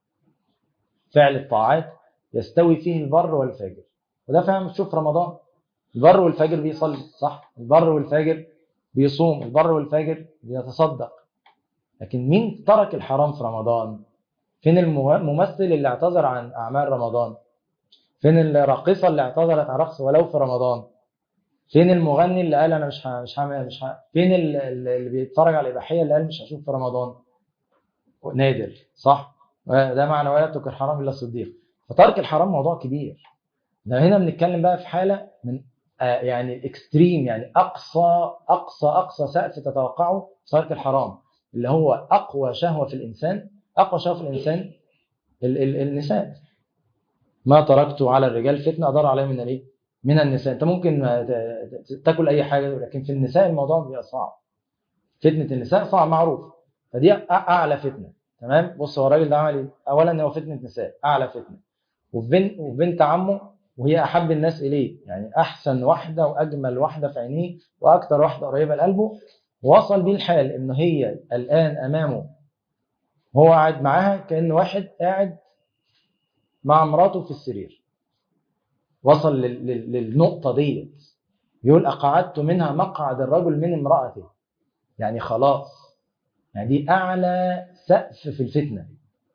Speaker 1: فعل الطاعات يستوي فيه البر والفاجر وده فعلا بتشوف رمضان البر والفاجر بيصلي صح البر والفاجر بيصوم البر والفاجر بيتصدق لكن مين ترك الحرام في رمضان فين الممثل اللي اعتذر عن اعمال رمضان فين الراقصه اللي اعتذرت عن رقص ولو في رمضان فين المغني اللي قال انا مش ها مش هعمل مش ها فين اللي بيتفرج على الاباحيه اللي قال مش هشوف في رمضان نادر صح ده معنى ولا تترك الحرام الا الصديق فترك الحرام موضوع كبير ده هنا بنتكلم بقى في حاله من آه يعني اكستريم يعني اقصى اقصى اقصى سقف تتوقعه في ترك الحرام اللي هو اقوى شهوه في الانسان اقوى شهوه في الانسان ال ال النساء ما تركت على الرجال فتنه اضر عليه من الايه؟ من النساء انت ممكن تاكل اي حاجه لكن في النساء الموضوع بيبقى صعب فتنه النساء صعب معروف فدي اعلى فتنه تمام بص هو الراجل ده عمل ايه؟ اولا هو فتنه نساء اعلى فتنه وبنت وبنت عمه وهي احب الناس اليه يعني احسن واحده واجمل واحده في عينيه واكثر واحده قريبه لقلبه وصل بيه الحال ان هي الان امامه هو قاعد معاها كان واحد قاعد مع مراته في السرير وصل للنقطه ديت يقول اقعدت منها مقعد الرجل من امراته يعني خلاص يعني دي اعلى سقف في الفتنه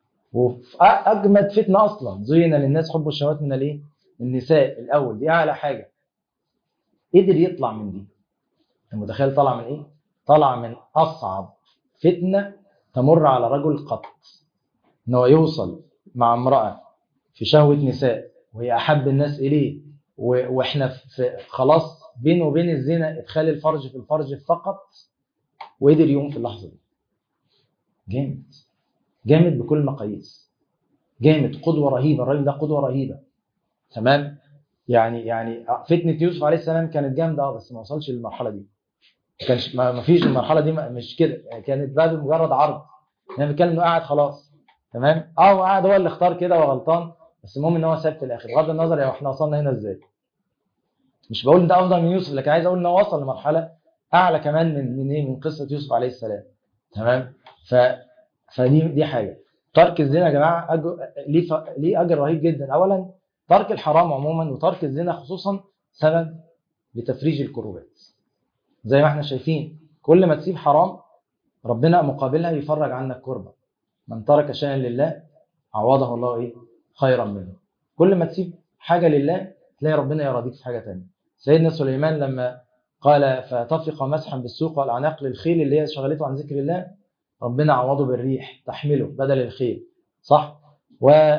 Speaker 1: واجمد فتنه اصلا زين للناس حب الشهوات من الايه النساء الاول دي اعلى حاجه قدر يطلع من دي انت متخيل طلع من ايه طلع من اصعب فتنه تمر على رجل قط ان هو يوصل مع امراه في شهوه نساء وهي احب الناس اليه واحنا في خلاص بينه وبين الزنا ادخال الفرج في الفرج فقط وقدر يقوم في اللحظه دي جامد جامد بكل مقاييس جامد قدوه رهيبه الراجل ده قدوه رهيبه تمام يعني يعني فتنه يوسف عليه السلام كانت جامده اه بس ما وصلش للمرحله دي ما كانش ما فيش المرحله دي مش كده يعني كانت بعد مجرد عرض احنا بنتكلم انه قاعد خلاص تمام اه هو قاعد هو اللي اختار كده وغلطان بس المهم ان هو ساب في الاخر بغض النظر يا احنا وصلنا هنا ازاي مش بقول ان ده افضل من يوسف لكن عايز اقول ان هو وصل لمرحله اعلى كمان من من ايه من قصه يوسف عليه السلام تمام ف فدي دي حاجه ترك الزنا يا جماعه أجر... ليه ف... ليه اجر رهيب جدا اولا ترك الحرام عموما وترك الزنا خصوصا سبب لتفريج الكروبات زي ما احنا شايفين كل ما تسيب حرام ربنا مقابلها يفرج عنك كربة من ترك شيئا لله عوضه الله ايه خيرا منه كل ما تسيب حاجة لله تلاقي ربنا يراضيك في حاجة تانية سيدنا سليمان لما قال فتفق مسحا بالسوق والأعناق للخيل اللي هي شغلته عن ذكر الله ربنا عوضه بالريح تحمله بدل الخيل صح و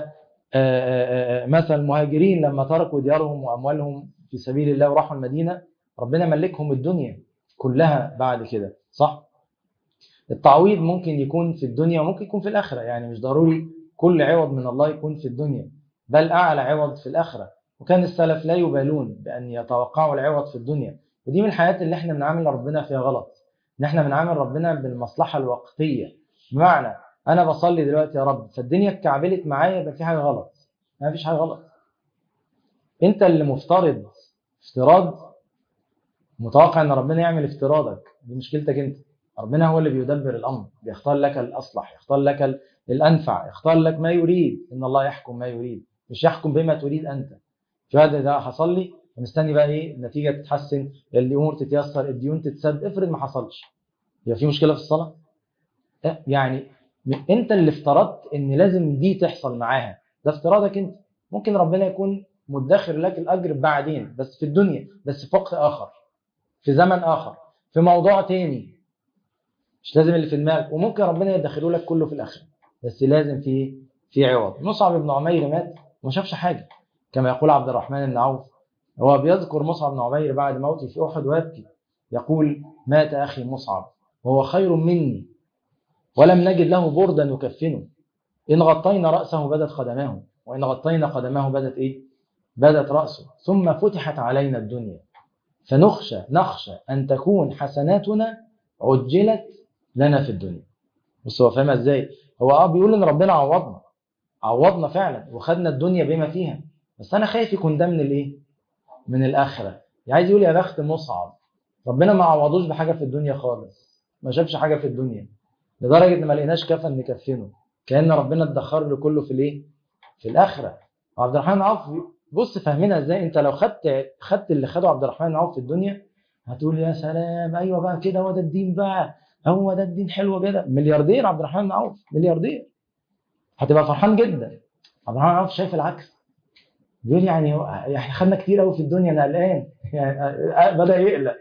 Speaker 1: مثل المهاجرين لما تركوا ديارهم وأموالهم في سبيل الله وراحوا المدينة ربنا ملكهم الدنيا كلها بعد كده صح التعويض ممكن يكون في الدنيا وممكن يكون في الآخرة يعني مش ضروري كل عوض من الله يكون في الدنيا بل أعلى عوض في الآخرة وكان السلف لا يبالون بأن يتوقعوا العوض في الدنيا ودي من الحياة اللي احنا بنعامل ربنا فيها غلط ان احنا بنعامل ربنا بالمصلحة الوقتية بمعنى انا بصلي دلوقتي يا رب فالدنيا اتكعبلت معايا يبقى في حاجة غلط ما فيش حاجة غلط انت اللي مفترض افتراض متوقع ان ربنا يعمل افتراضك دي مشكلتك انت ربنا هو اللي بيدبر الامر بيختار لك الاصلح يختار لك الانفع يختار لك ما يريد ان الله يحكم ما يريد مش يحكم بما تريد انت في هذا ده حصل لي مستني بقى ايه النتيجه تتحسن الامور تتيسر الديون تتسد افرض ما حصلش يبقى في مشكله في الصلاه لا، يعني م- انت اللي افترضت ان لازم دي تحصل معاها ده افتراضك انت ممكن ربنا يكون مدخر لك الاجر بعدين بس في الدنيا بس في وقت اخر في زمن اخر في موضوع تاني مش لازم اللي في دماغك وممكن ربنا يدخله لك كله في الاخره بس لازم في في عوض مصعب بن عمير مات وما شافش حاجه كما يقول عبد الرحمن بن عوف هو بيذكر مصعب بن عمير بعد موته في احد ويبكي يقول مات اخي مصعب وهو خير مني ولم نجد له بردا نكفنه إن غطينا رأسه بدت قدماه وإن غطينا قدماه بدت إيه؟ بدت رأسه ثم فتحت علينا الدنيا فنخشى نخشى أن تكون حسناتنا عجلت لنا في الدنيا بص هو فاهمها إزاي؟ هو أه بيقول إن ربنا عوضنا عوضنا فعلا وخدنا الدنيا بما فيها بس أنا خايف يكون ده من الإيه؟ من الآخرة يعني عايز يقول يا بخت مصعب ربنا ما عوضوش بحاجة في الدنيا خالص ما شافش حاجة في الدنيا لدرجة إن ما لقيناش كفن نكفنه كأن ربنا ادخر له كله في الايه؟ في الآخرة عبد الرحمن بن عوف بص فاهمينها ازاي انت لو خدت خدت اللي خده عبد الرحمن بن عوف في الدنيا هتقول يا سلام ايوه بقى كده هو ده الدين بقى هو ده الدين حلو كده ملياردير عبد الرحمن بن عوف ملياردير هتبقى فرحان جدا عبد الرحمن بن عوف شايف العكس بيقول يعني هو- يعني خدنا كتير قوي في الدنيا انا قلقان يعني بدا يقلق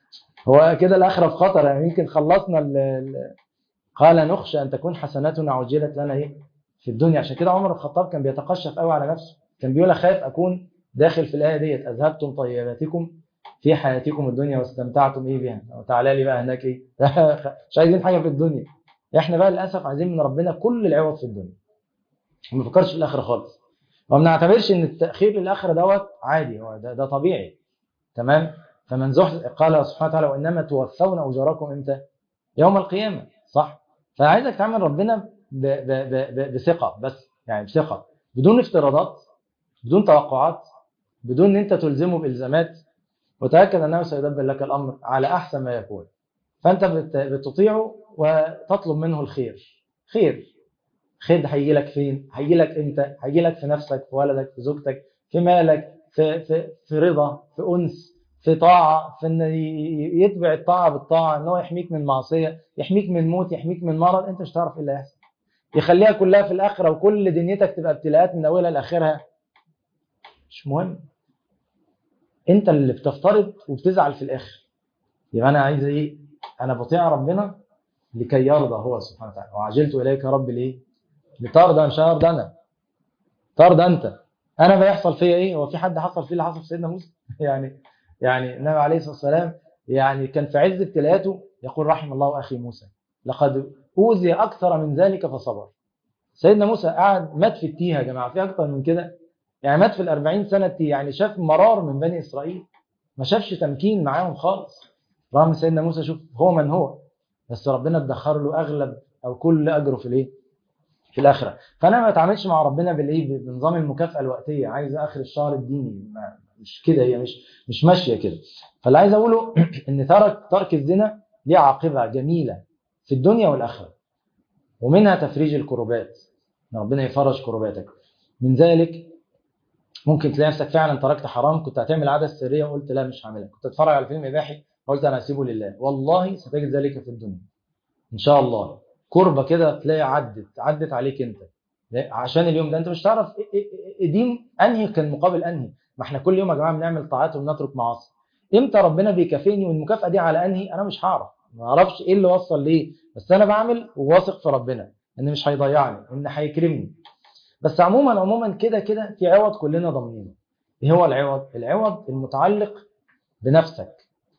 Speaker 1: هو كده الاخره في خطر يعني يمكن خلصنا ال- ال- قال نخشى ان تكون حسناتنا عجلت لنا ايه في الدنيا عشان كده عمر بن الخطاب كان بيتقشف قوي على نفسه كان بيقول اخاف اكون داخل في الايه ديت اذهبتم طيباتكم في حياتكم الدنيا واستمتعتم ايه بها وتعالى لي بقى هناك ايه مش عايزين حاجه في الدنيا احنا بقى للاسف عايزين من ربنا كل العوض في الدنيا ما بنفكرش في الاخره خالص وما بنعتبرش ان التاخير للاخره دوت عادي هو ده, ده طبيعي تمام فمن زحزح قال سبحانه وتعالى وانما توفون اجوركم امتى يوم القيامه صح فعايزك تعمل ربنا ب ب ب ب بثقه بس يعني بثقه بدون افتراضات بدون توقعات بدون ان انت تلزمه بالزامات وتاكد انه سيدبر لك الامر على احسن ما يكون فانت بت- بتطيعه وتطلب منه الخير خير خير ده هيجي لك فين هيجي لك امتى هيجي لك في نفسك في ولدك في زوجتك في مالك في في في رضا في انس في طاعه في ان ي- يتبع الطاعه بالطاعه ان هو يحميك من معصيه يحميك من موت يحميك من مرض انت مش هتعرف ايه اللي هيحصل يخليها كلها في الاخره وكل دنيتك تبقى ابتلاءات من اولها لاخرها مش مهم انت اللي بتفترض وبتزعل في الاخر يبقى انا عايز ايه انا بطيع ربنا لكي يرضى هو سبحانه وتعالى وعجلت اليك يا رب ليه لترضى مش هرضى انا ترضى انت انا بيحصل فيا ايه هو في حد حصل فيه اللي حصل في سيدنا موسى يعني يعني النبي عليه الصلاه والسلام يعني كان في عز ابتلاءاته يقول رحم الله اخي موسى لقد اوذي اكثر من ذلك فصبر سيدنا موسى قعد مات في التيه يا جماعه في اكتر من كده يعني مات في الأربعين سنه تيه يعني شاف مرار من بني اسرائيل ما شافش تمكين معاهم خالص رغم سيدنا موسى شوف هو من هو بس ربنا ادخر له اغلب او كل اجره في الايه في الاخره فانا ما بتعاملش مع ربنا بالايه بنظام المكافاه الوقتيه عايز اخر الشهر الديني ما مش كده هي مش مش ماشيه كده فاللي عايز اقوله ان ترك ترك الزنا ليه عاقبه جميله في الدنيا والاخره ومنها تفريج الكروبات ان ربنا يفرج كروباتك من ذلك ممكن تلاقي نفسك فعلا تركت حرام كنت هتعمل عاده سريه وقلت لا مش هعملها كنت اتفرج على فيلم اباحي قلت انا هسيبه لله والله ستجد ذلك في الدنيا ان شاء الله كربه كده تلاقي عدت عدت عليك انت لا، عشان اليوم ده انت مش تعرف إيه- إيه- إيه دين انهي كان مقابل انهي ما احنا كل يوم يا جماعه بنعمل طاعات وبنترك معاصي امتى ربنا بيكافئني والمكافاه دي على انهي انا مش هعرف ما اعرفش ايه اللي وصل ليه بس انا بعمل وواثق في ربنا ان مش هيضيعني ان هيكرمني بس عموما عموما كده كده في عوض كلنا ضامنينه ايه هو العوض العوض المتعلق بنفسك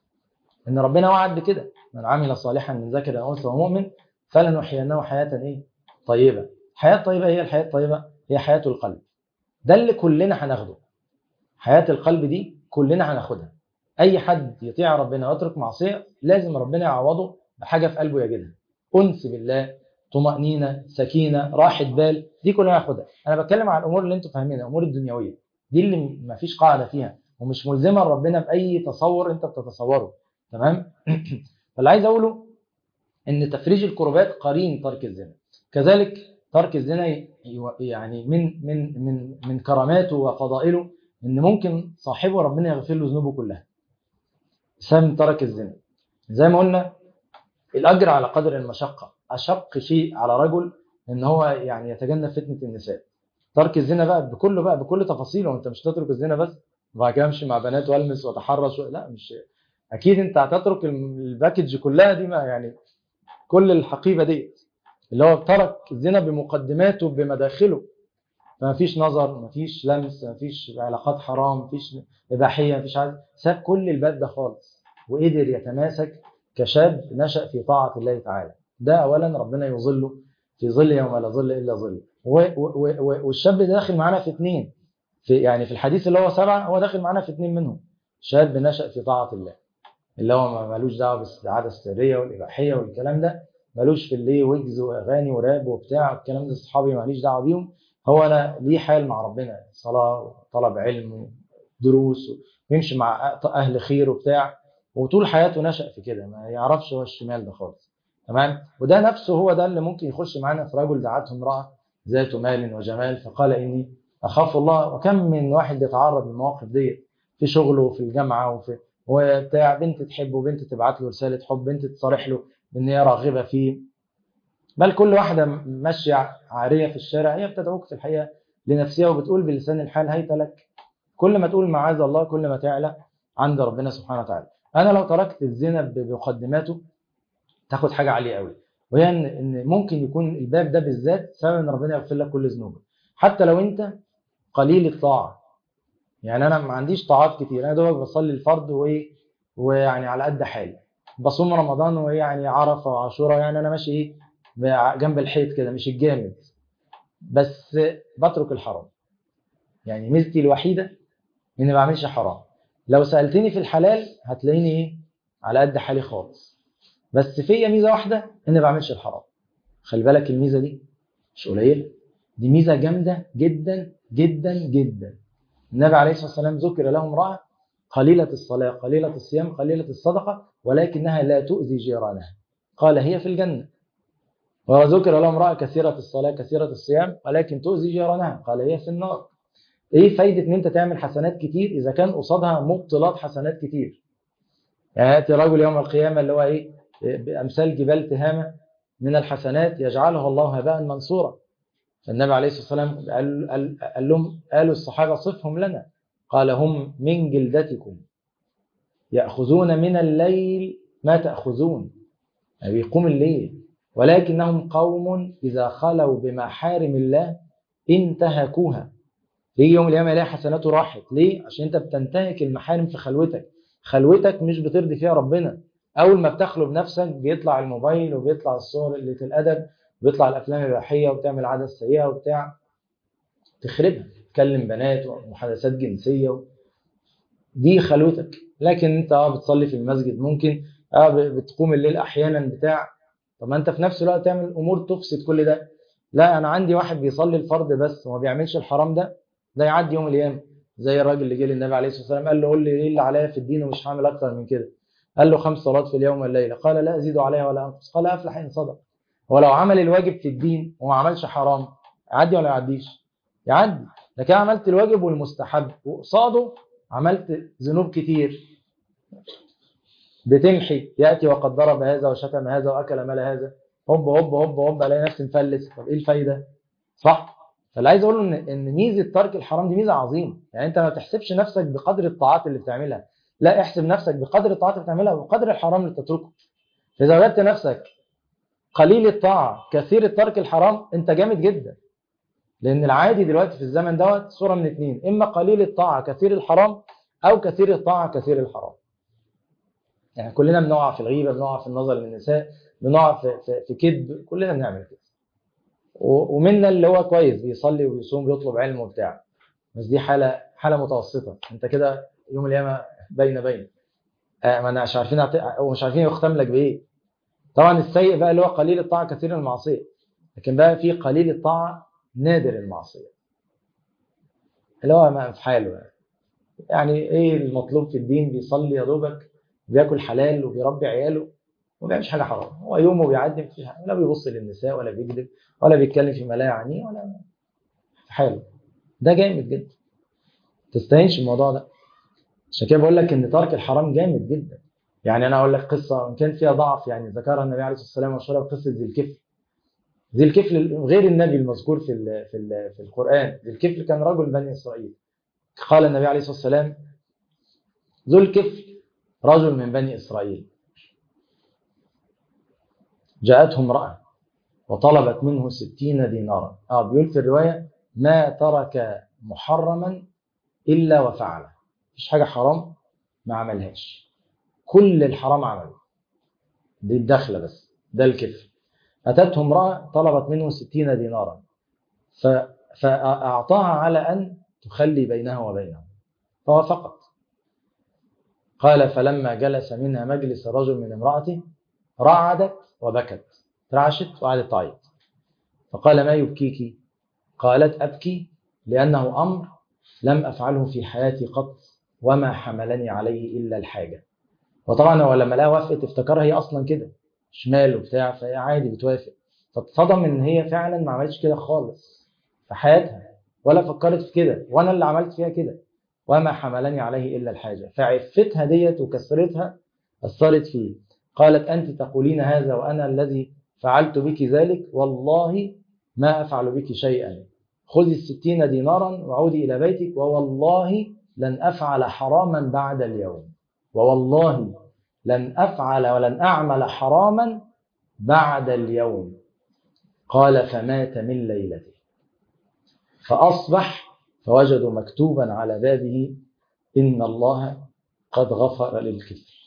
Speaker 1: ان ربنا وعد بكده من عمل صالحا من ذكر او انثى ومؤمن فلنحيينه حياه ايه طيبه حياه طيبه هي الحياه الطيبه هي حياه القلب ده اللي كلنا هناخده حياه القلب دي كلنا هناخدها اي حد يطيع ربنا ويترك معصيه لازم ربنا يعوضه بحاجه في قلبه يجدها انس بالله طمانينه سكينه راحه بال دي كلنا هناخدها انا بتكلم عن الامور اللي انتم فاهمينها الامور الدنيويه دي اللي مفيش قاعده فيها ومش ملزمه ربنا باي تصور انت بتتصوره تمام فاللي عايز اقوله ان تفريج الكربات قرين ترك الزنا كذلك ترك الزنا ي- يعني من من من من كراماته وفضائله ان ممكن صاحبه ربنا يغفر له ذنوبه كلها بسبب ترك الزنا زي ما قلنا الاجر على قدر المشقه اشق شيء على رجل ان هو يعني يتجنب فتنه النساء ترك الزنا بقى بكله بقى بكل تفاصيله انت مش تترك الزنا بس وبعد كده امشي مع بنات والمس واتحرش و- لا مش اكيد انت هتترك الباكج كلها دي ما يعني كل الحقيبه دي اللي هو ترك الزنا بمقدماته بمداخله فما فيش نظر ما فيش لمس ما فيش علاقات حرام ما فيش اباحيه ما فيش عايز ساب كل الباب ده خالص وقدر يتماسك كشاب نشأ في طاعة الله تعالى ده أولا ربنا يظله في ظل يوم لا ظل إلا ظل و- و- و- والشاب ده داخل معانا في اثنين في يعني في الحديث اللي هو سبعة هو داخل معانا في اثنين منهم شاب نشأ في طاعة الله اللي هو ما- ملوش دعوة بالسعادة السرية والإباحية والكلام ده ملوش في اللي ويجز وأغاني وراب وبتاع الكلام ده صحابي ماليش دعوة بيهم هو أنا ليه حال مع ربنا صلاة وطلب علم ودروس ويمشي مع أهل خير وبتاع وطول حياته نشأ في كده ما يعرفش هو الشمال ده خالص تمام وده نفسه هو ده اللي ممكن يخش معانا في رجل دعته امرأة ذات مال وجمال فقال إني أخاف الله وكم من واحد يتعرض للمواقف دي في شغله وفي الجامعة وفي وبتاع بنت تحبه بنت تبعت له رسالة حب بنت تصارح له إن هي راغبة فيه بل كل واحدة ماشية عارية في الشارع هي بتدعوك في الحقيقة لنفسها وبتقول بلسان الحال هيت لك كل ما تقول معاذ الله كل ما تعلى عند ربنا سبحانه وتعالى انا لو تركت الزنا بمقدماته تاخد حاجه عاليه قوي وهي ان ان ممكن يكون الباب ده بالذات سبب ان ربنا يغفر لك كل ذنوبك حتى لو انت قليل الطاعه يعني انا ما عنديش طاعات كتير انا دوبك بصلي الفرض وايه ويعني على قد حالي بصوم رمضان وايه يعني عرفه وعاشوراء يعني انا ماشي ايه جنب الحيط كده مش الجامد بس بترك الحرام يعني ميزتي الوحيده اني ما بعملش حرام لو سالتني في الحلال هتلاقيني ايه على قد حالي خالص بس فيا ميزه واحده اني ما بعملش الحرام خلي بالك الميزه دي مش قليله دي ميزه جامده جدا جدا جدا النبي عليه الصلاه والسلام ذكر له امراه قليله الصلاه قليله الصيام قليله الصدقه ولكنها لا تؤذي جيرانها قال هي في الجنه وذكر له امراه كثيره الصلاه كثيره الصيام ولكن تؤذي جيرانها قال هي في النار ايه فايده ان انت تعمل حسنات كتير اذا كان قصادها مبطلات حسنات كتير يعني ياتي رجل يوم القيامه اللي هو ايه بامثال جبال تهامه من الحسنات يجعلها الله هباء منصورا فالنبي عليه الصلاه والسلام قال, قال, قال لهم قالوا الصحابه صفهم لنا قال هم من جلدتكم ياخذون من الليل ما تاخذون يعني بيقوم الليل ولكنهم قوم اذا خلوا بمحارم الله انتهكوها يجي يوم القيامه يلاقي حسناته راحت ليه عشان انت بتنتهك المحارم في خلوتك خلوتك مش بترضي فيها ربنا اول ما بتخلو بنفسك بيطلع الموبايل وبيطلع الصور اللي الادب بيطلع الافلام الاباحيه وبتعمل عاده سيئه وبتاع تخربها تكلم بنات ومحادثات جنسيه و... دي خلوتك لكن انت اه بتصلي في المسجد ممكن اه بتقوم الليل احيانا بتاع طب ما انت في نفس الوقت تعمل امور تفسد كل ده لا انا عندي واحد بيصلي الفرض بس وما بيعملش الحرام ده ده يعدي يوم القيامه زي الراجل اللي جه للنبي عليه الصلاه والسلام قال له قول لي ايه اللي عليا في الدين ومش هعمل اكتر من كده قال له خمس صلوات في اليوم والليله قال لا ازيد عليها ولا انقص قال افلح ان صدق ولو عمل الواجب في الدين وما عملش حرام يعدي ولا يعديش يعدي لكن عملت الواجب والمستحب وقصاده عملت ذنوب كتير بتمحي ياتي وقد ضرب هذا وشتم هذا واكل مال هذا هوب هوب هوب هوب الاقي نفسي مفلس طب ايه الفايده صح فاللي عايز اقوله ان ان ميزه ترك الحرام دي ميزه عظيمه يعني انت ما تحسبش نفسك بقدر الطاعات اللي بتعملها لا احسب نفسك بقدر الطاعات اللي بتعملها وقدر الحرام اللي تتركه فاذا وجدت نفسك قليل الطاعه كثير ترك الحرام انت جامد جدا لان العادي دلوقتي في الزمن دوت صوره من اتنين اما قليل الطاعه كثير الحرام او كثير الطاعه كثير الحرام يعني كلنا بنقع في الغيبه بنقع في النظر للنساء بنقع في, في, في كذب كلنا بنعمل كده ومنا اللي هو كويس بيصلي وبيصوم ويطلب علم وبتاع بس دي حاله حاله متوسطه انت كده يوم القيامه بين بين آه ما انا مش عارفين عت... ومش عارفين يختم لك بايه طبعا السيء بقى اللي هو قليل الطاعه كثير المعصيه لكن بقى في قليل الطاعه نادر المعصيه اللي هو ما في حاله يعني. يعني ايه المطلوب في الدين بيصلي يا دوبك بياكل حلال وبيربي عياله وما بيعملش حاجه حرام هو يومه بيعدي مفيش حاجه لا بيبص للنساء ولا بيكذب ولا بيتكلم في ما لا يعنيه ولا في حاله ده جامد جدا تستهينش الموضوع ده عشان كده بقول لك ان ترك الحرام جامد جدا يعني انا اقول لك قصه ان كان فيها ضعف يعني ذكرها النبي عليه الصلاه والسلام وشرب قصه ذي الكفل ذي الكفل غير النبي المذكور في ال في ال في القران ذي الكفل كان رجل بني اسرائيل قال النبي عليه الصلاه والسلام ذو الكفل رجل من بني اسرائيل جاءته امراه وطلبت منه ستين دينارا اه بيقول في الروايه ما ترك محرما الا وفعله مفيش حاجه حرام ما عملهاش كل الحرام عمله دي الدخله بس ده الكفل اتته امراه طلبت منه ستين دينارا ف... فاعطاها على ان تخلي بينها وبينه فوافقت قال فلما جلس منها مجلس رجل من امرأته رعدت وبكت ترعشت وقعدت تعيط فقال ما يبكيك قالت أبكي لأنه أمر لم أفعله في حياتي قط وما حملني عليه إلا الحاجة وطبعا هو لما لقاها وافقت افتكرها هي أصلا كده شمال وبتاع فهي عادي بتوافق فاتصدم إن هي فعلا ما عملتش كده خالص في حياتها ولا فكرت في كده وأنا اللي عملت فيها كده وما حملني عليه إلا الحاجة فعفتها ديت وكسرتها أثرت فيه قالت أنت تقولين هذا وأنا الذي فعلت بك ذلك والله ما أفعل بك شيئا خذي الستين دينارا وعودي إلى بيتك ووالله لن أفعل حراما بعد اليوم ووالله لن أفعل ولن أعمل حراما بعد اليوم قال فمات من ليلته فأصبح فوجدوا مكتوبا على بابه إن الله قد غفر للكفر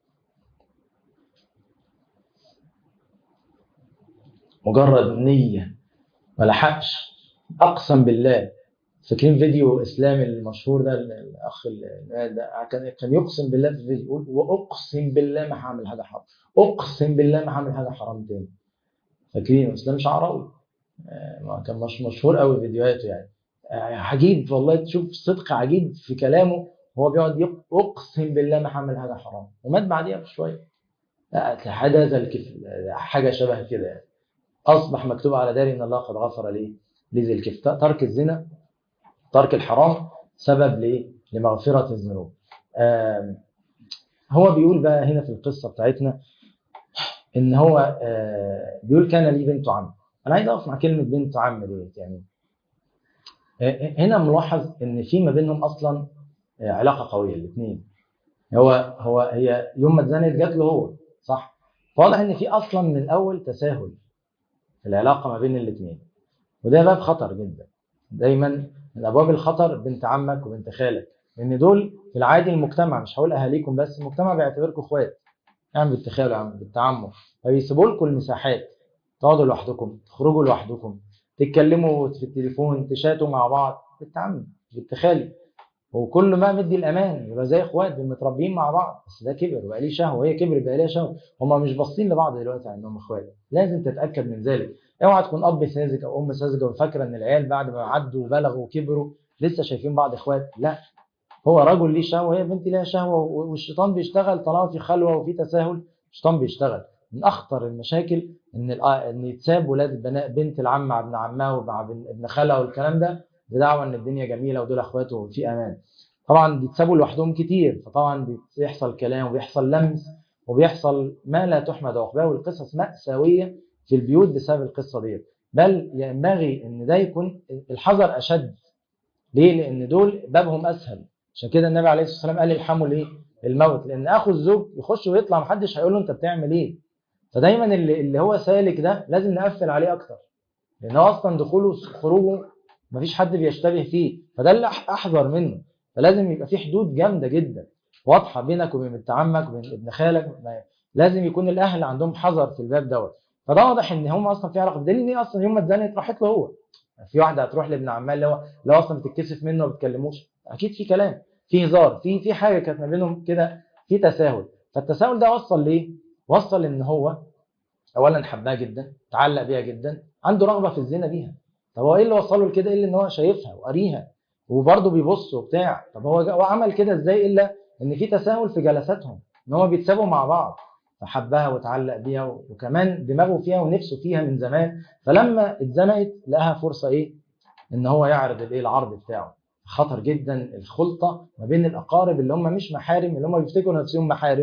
Speaker 1: مجرد نية ما لحقش أقسم بالله فاكرين فيديو إسلامي المشهور ده الأخ ده كان كان يقسم بالله في الفيديو يقول وأقسم بالله ما هعمل حاجة حرام أقسم بالله ما هعمل حاجة حرام تاني فاكرين إسلام شعراوي كان مش مشهور قوي فيديوهاته يعني عجيب والله تشوف صدق عجيب في كلامه هو بيقعد اقسم بالله ما هعمل حاجه حرام ومات بعديها بشويه لا حاجه زي الكفر حاجه شبه كده يعني اصبح مكتوب على داري ان الله قد غفر لي لذي الكفر ترك الزنا ترك الحرام سبب ليه لمغفره الذنوب هو بيقول بقى هنا في القصه بتاعتنا ان هو بيقول كان لي بنت عم انا عايز اقف مع كلمه بنت عم ديت يعني هنا ملاحظ ان في ما بينهم اصلا علاقه قويه الاثنين هو هو هي يوم ما اتزنقت جات له هو صح فواضح ان في اصلا من الاول تساهل في العلاقه ما بين الاثنين وده باب خطر جدا دايما من ابواب الخطر بنت عمك وبنت خالك لان دول في العادي المجتمع مش هقول اهاليكم بس المجتمع بيعتبركم اخوات يعني بنت خاله عم بنت عمه فبيسيبوا لكم المساحات تقعدوا لوحدكم تخرجوا لوحدكم تتكلموا في التليفون تشاتوا مع بعض بنت عمي بنت خالي وكل ما مدي الامان يبقى زي اخوات متربيين مع بعض بس ده كبر وبقى ليه شهوه وهي كبرت بقى ليها شهوه هم مش باصين لبعض دلوقتي على انهم اخوات لازم تتاكد من ذلك اوعى تكون اب ساذج او ام ساذجه وفاكره ان العيال بعد ما عدوا وبلغوا وكبروا لسه شايفين بعض اخوات لا هو رجل ليه شهوه وهي بنت ليها شهوه والشيطان بيشتغل طالما في خلوه وفي تساهل الشيطان بيشتغل من اخطر المشاكل ان ان يتساب ولاد بنت العم مع ابن عمها ومع ابن خالها والكلام ده بدعوى ان الدنيا جميله ودول اخواته وفي امان طبعا بيتسابوا لوحدهم كتير فطبعا بيحصل كلام وبيحصل لمس وبيحصل ما لا تحمد عقباه والقصص مأساوية في البيوت بسبب القصة دي بل ينبغي ان ده يكون الحذر اشد ليه لان دول بابهم اسهل عشان كده النبي عليه الصلاه والسلام قال الحموا ليه الموت لان اخو الزوج يخش ويطلع محدش هيقول له انت بتعمل ايه فدايما اللي, اللي هو سالك ده لازم نقفل عليه اكتر لان هو اصلا دخوله وخروجه مفيش حد بيشتبه فيه فده اللي احذر منه فلازم يبقى في حدود جامده جدا واضحه بينك وبين بنت عمك وبين ابن خالك لازم يكون الاهل عندهم حذر في الباب دوت فده واضح ان هم اصلا في علاقه بدليل ان هي اصلا يوم ما اتزنقت راحت له هو في واحده هتروح لابن عمها اللي هو اللي هو اصلا بتتكسف منه وما بتكلموش اكيد في كلام في هزار في في حاجه كانت ما بينهم كده في تساهل فالتساهل ده وصل ليه؟ وصل ان هو اولا حبها جدا تعلق بيها جدا عنده رغبه في الزنا بيها طب هو ايه اللي وصله لكده ايه اللي ان هو شايفها وقاريها وبرضه بيبص وبتاع طب هو هو عمل كده ازاي الا ان في تساهل في جلساتهم ان هو بيتسابوا مع بعض فحبها وتعلق بيها وكمان دماغه فيها ونفسه فيها من زمان فلما اتزنقت لقاها فرصه ايه ان هو يعرض الايه العرض بتاعه خطر جدا الخلطه ما بين الاقارب اللي هم مش محارم اللي هم بيفتكروا نفسهم محارم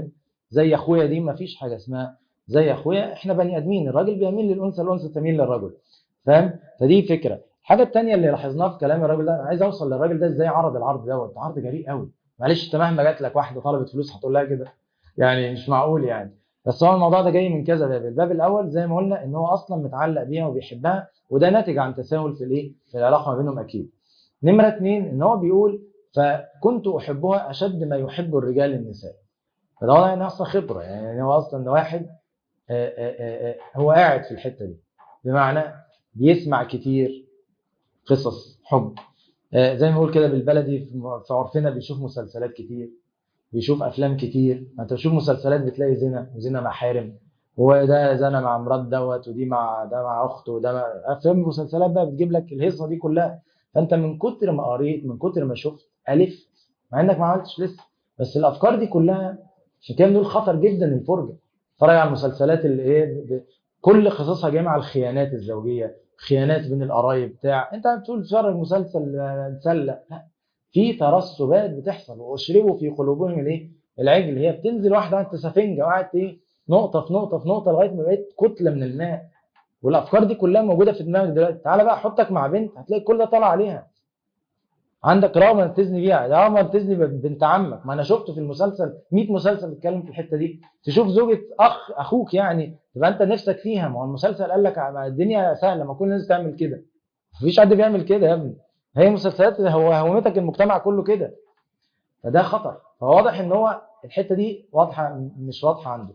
Speaker 1: زي اخويا دي ما فيش حاجه اسمها زي اخويا احنا بني ادمين الراجل بيميل للانثى الانثى تميل للرجل فاهم فدي فكره الحاجه الثانيه اللي لاحظناها في كلام الراجل ده انا عايز اوصل للراجل ده ازاي عرض العرض دوت عرض جريء قوي معلش انت مهما جات لك واحده طلبت فلوس هتقول لها كده يعني مش معقول يعني بس هو الموضوع ده جاي من كذا باب الباب الاول زي ما قلنا ان هو اصلا متعلق بيها وبيحبها وده ناتج عن تساهل في الايه في العلاقه ما بينهم اكيد نمره اثنين ان هو بيقول فكنت احبها اشد ما يحب الرجال النساء فده واضح ان اصلا خبره يعني هو اصلا ده واحد آآ آآ هو قاعد في الحته دي بمعنى بيسمع كتير قصص حب زي ما بقول كده بالبلدي في عرفنا بيشوف مسلسلات كتير بيشوف افلام كتير انت بتشوف مسلسلات بتلاقي زنا وزنا محارم وده زنا مع مرات دوت ودي مع ده مع اخته وده مع افلام مسلسلات بقى بتجيب لك الهيصه دي كلها فانت من كتر ما قريت من كتر ما شفت الف مع انك ما عملتش لسه بس الافكار دي كلها عشان كده بنقول خطر جدا الفرجه اتفرج على المسلسلات اللي ايه كل قصصها جايه مع الخيانات الزوجيه خيانات بين القرايب بتاع انت بتقول تتفرج مسلسل نتسلى لا في ترسبات بتحصل واشربوا في قلوبهم الايه العجل هي بتنزل واحده انت سفنجه وقعدت ايه نقطه في نقطه في نقطه لغايه ما بقيت كتله من الماء والافكار دي كلها موجوده في دماغك دلوقتي تعالى بقى حطك مع بنت هتلاقي كل ده طالع عليها عندك رغبه انك تزني بيها رغبه انك تزني بنت عمك ما انا شفته في المسلسل 100 مسلسل بيتكلم في الحته دي تشوف زوجة اخ اخوك يعني تبقى انت نفسك فيها ما هو المسلسل قال لك الدنيا سهله ما كل الناس تعمل كده مفيش حد بيعمل كده يا ابني هي مسلسلات هو هومتك المجتمع كله كده فده خطر فواضح ان هو الحته دي واضحه مش واضحه عنده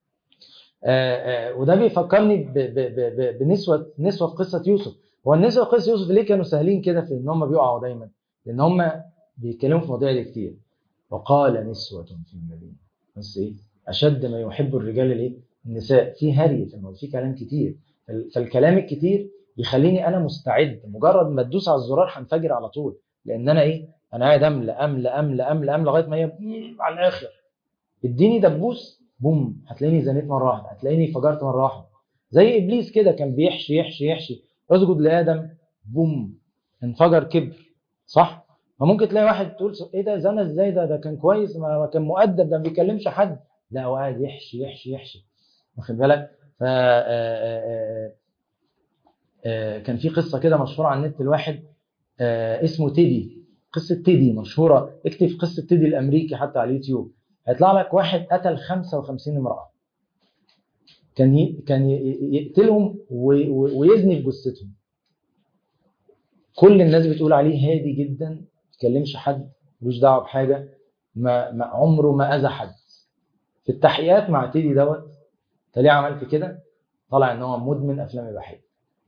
Speaker 1: آآ آآ وده بيفكرني ب ب ب بنسوه نسوه في قصه يوسف هو النسوه في قصه يوسف ليه كانوا سهلين كده في ان هم بيقعوا دايما لان هم بيتكلموا في مواضيع دي كتير وقال نسوه في المدينه بس ايه اشد ما يحب الرجال الايه النساء في هري في الموضوع في كلام كتير فالكلام الكتير يخليني انا مستعد مجرد ما تدوس على الزرار هنفجر على طول لان انا ايه انا قاعد املى املى املى املى املى لغايه ما هي على الاخر اديني دبوس بوم هتلاقيني زنيت مره واحده هتلاقيني فجرت مره واحده زي ابليس كده كان بيحشي يحشي يحشي اسجد لادم بوم انفجر كبر صح فممكن تلاقي واحد تقول ايه ده زنى ازاي ده ده كان كويس ما كان مؤدب ده ما بيكلمش حد لا هو قاعد يحشي يحشي يحشي واخد بالك ف كان في قصه كده مشهوره على النت الواحد اسمه تيدي قصه تيدي مشهوره اكتب في قصه تيدي الامريكي حتى على اليوتيوب هيطلع لك واحد قتل 55 امراه كان ي... كان يقتلهم و... و... ويزني في جثتهم كل الناس بتقول عليه هادي جدا ما بيتكلمش حد ملوش دعوه بحاجه ما... ما عمره ما اذى حد في التحقيقات مع تيدي دوت انت ليه عملت كده؟ طلع ان هو مدمن افلام اباحيه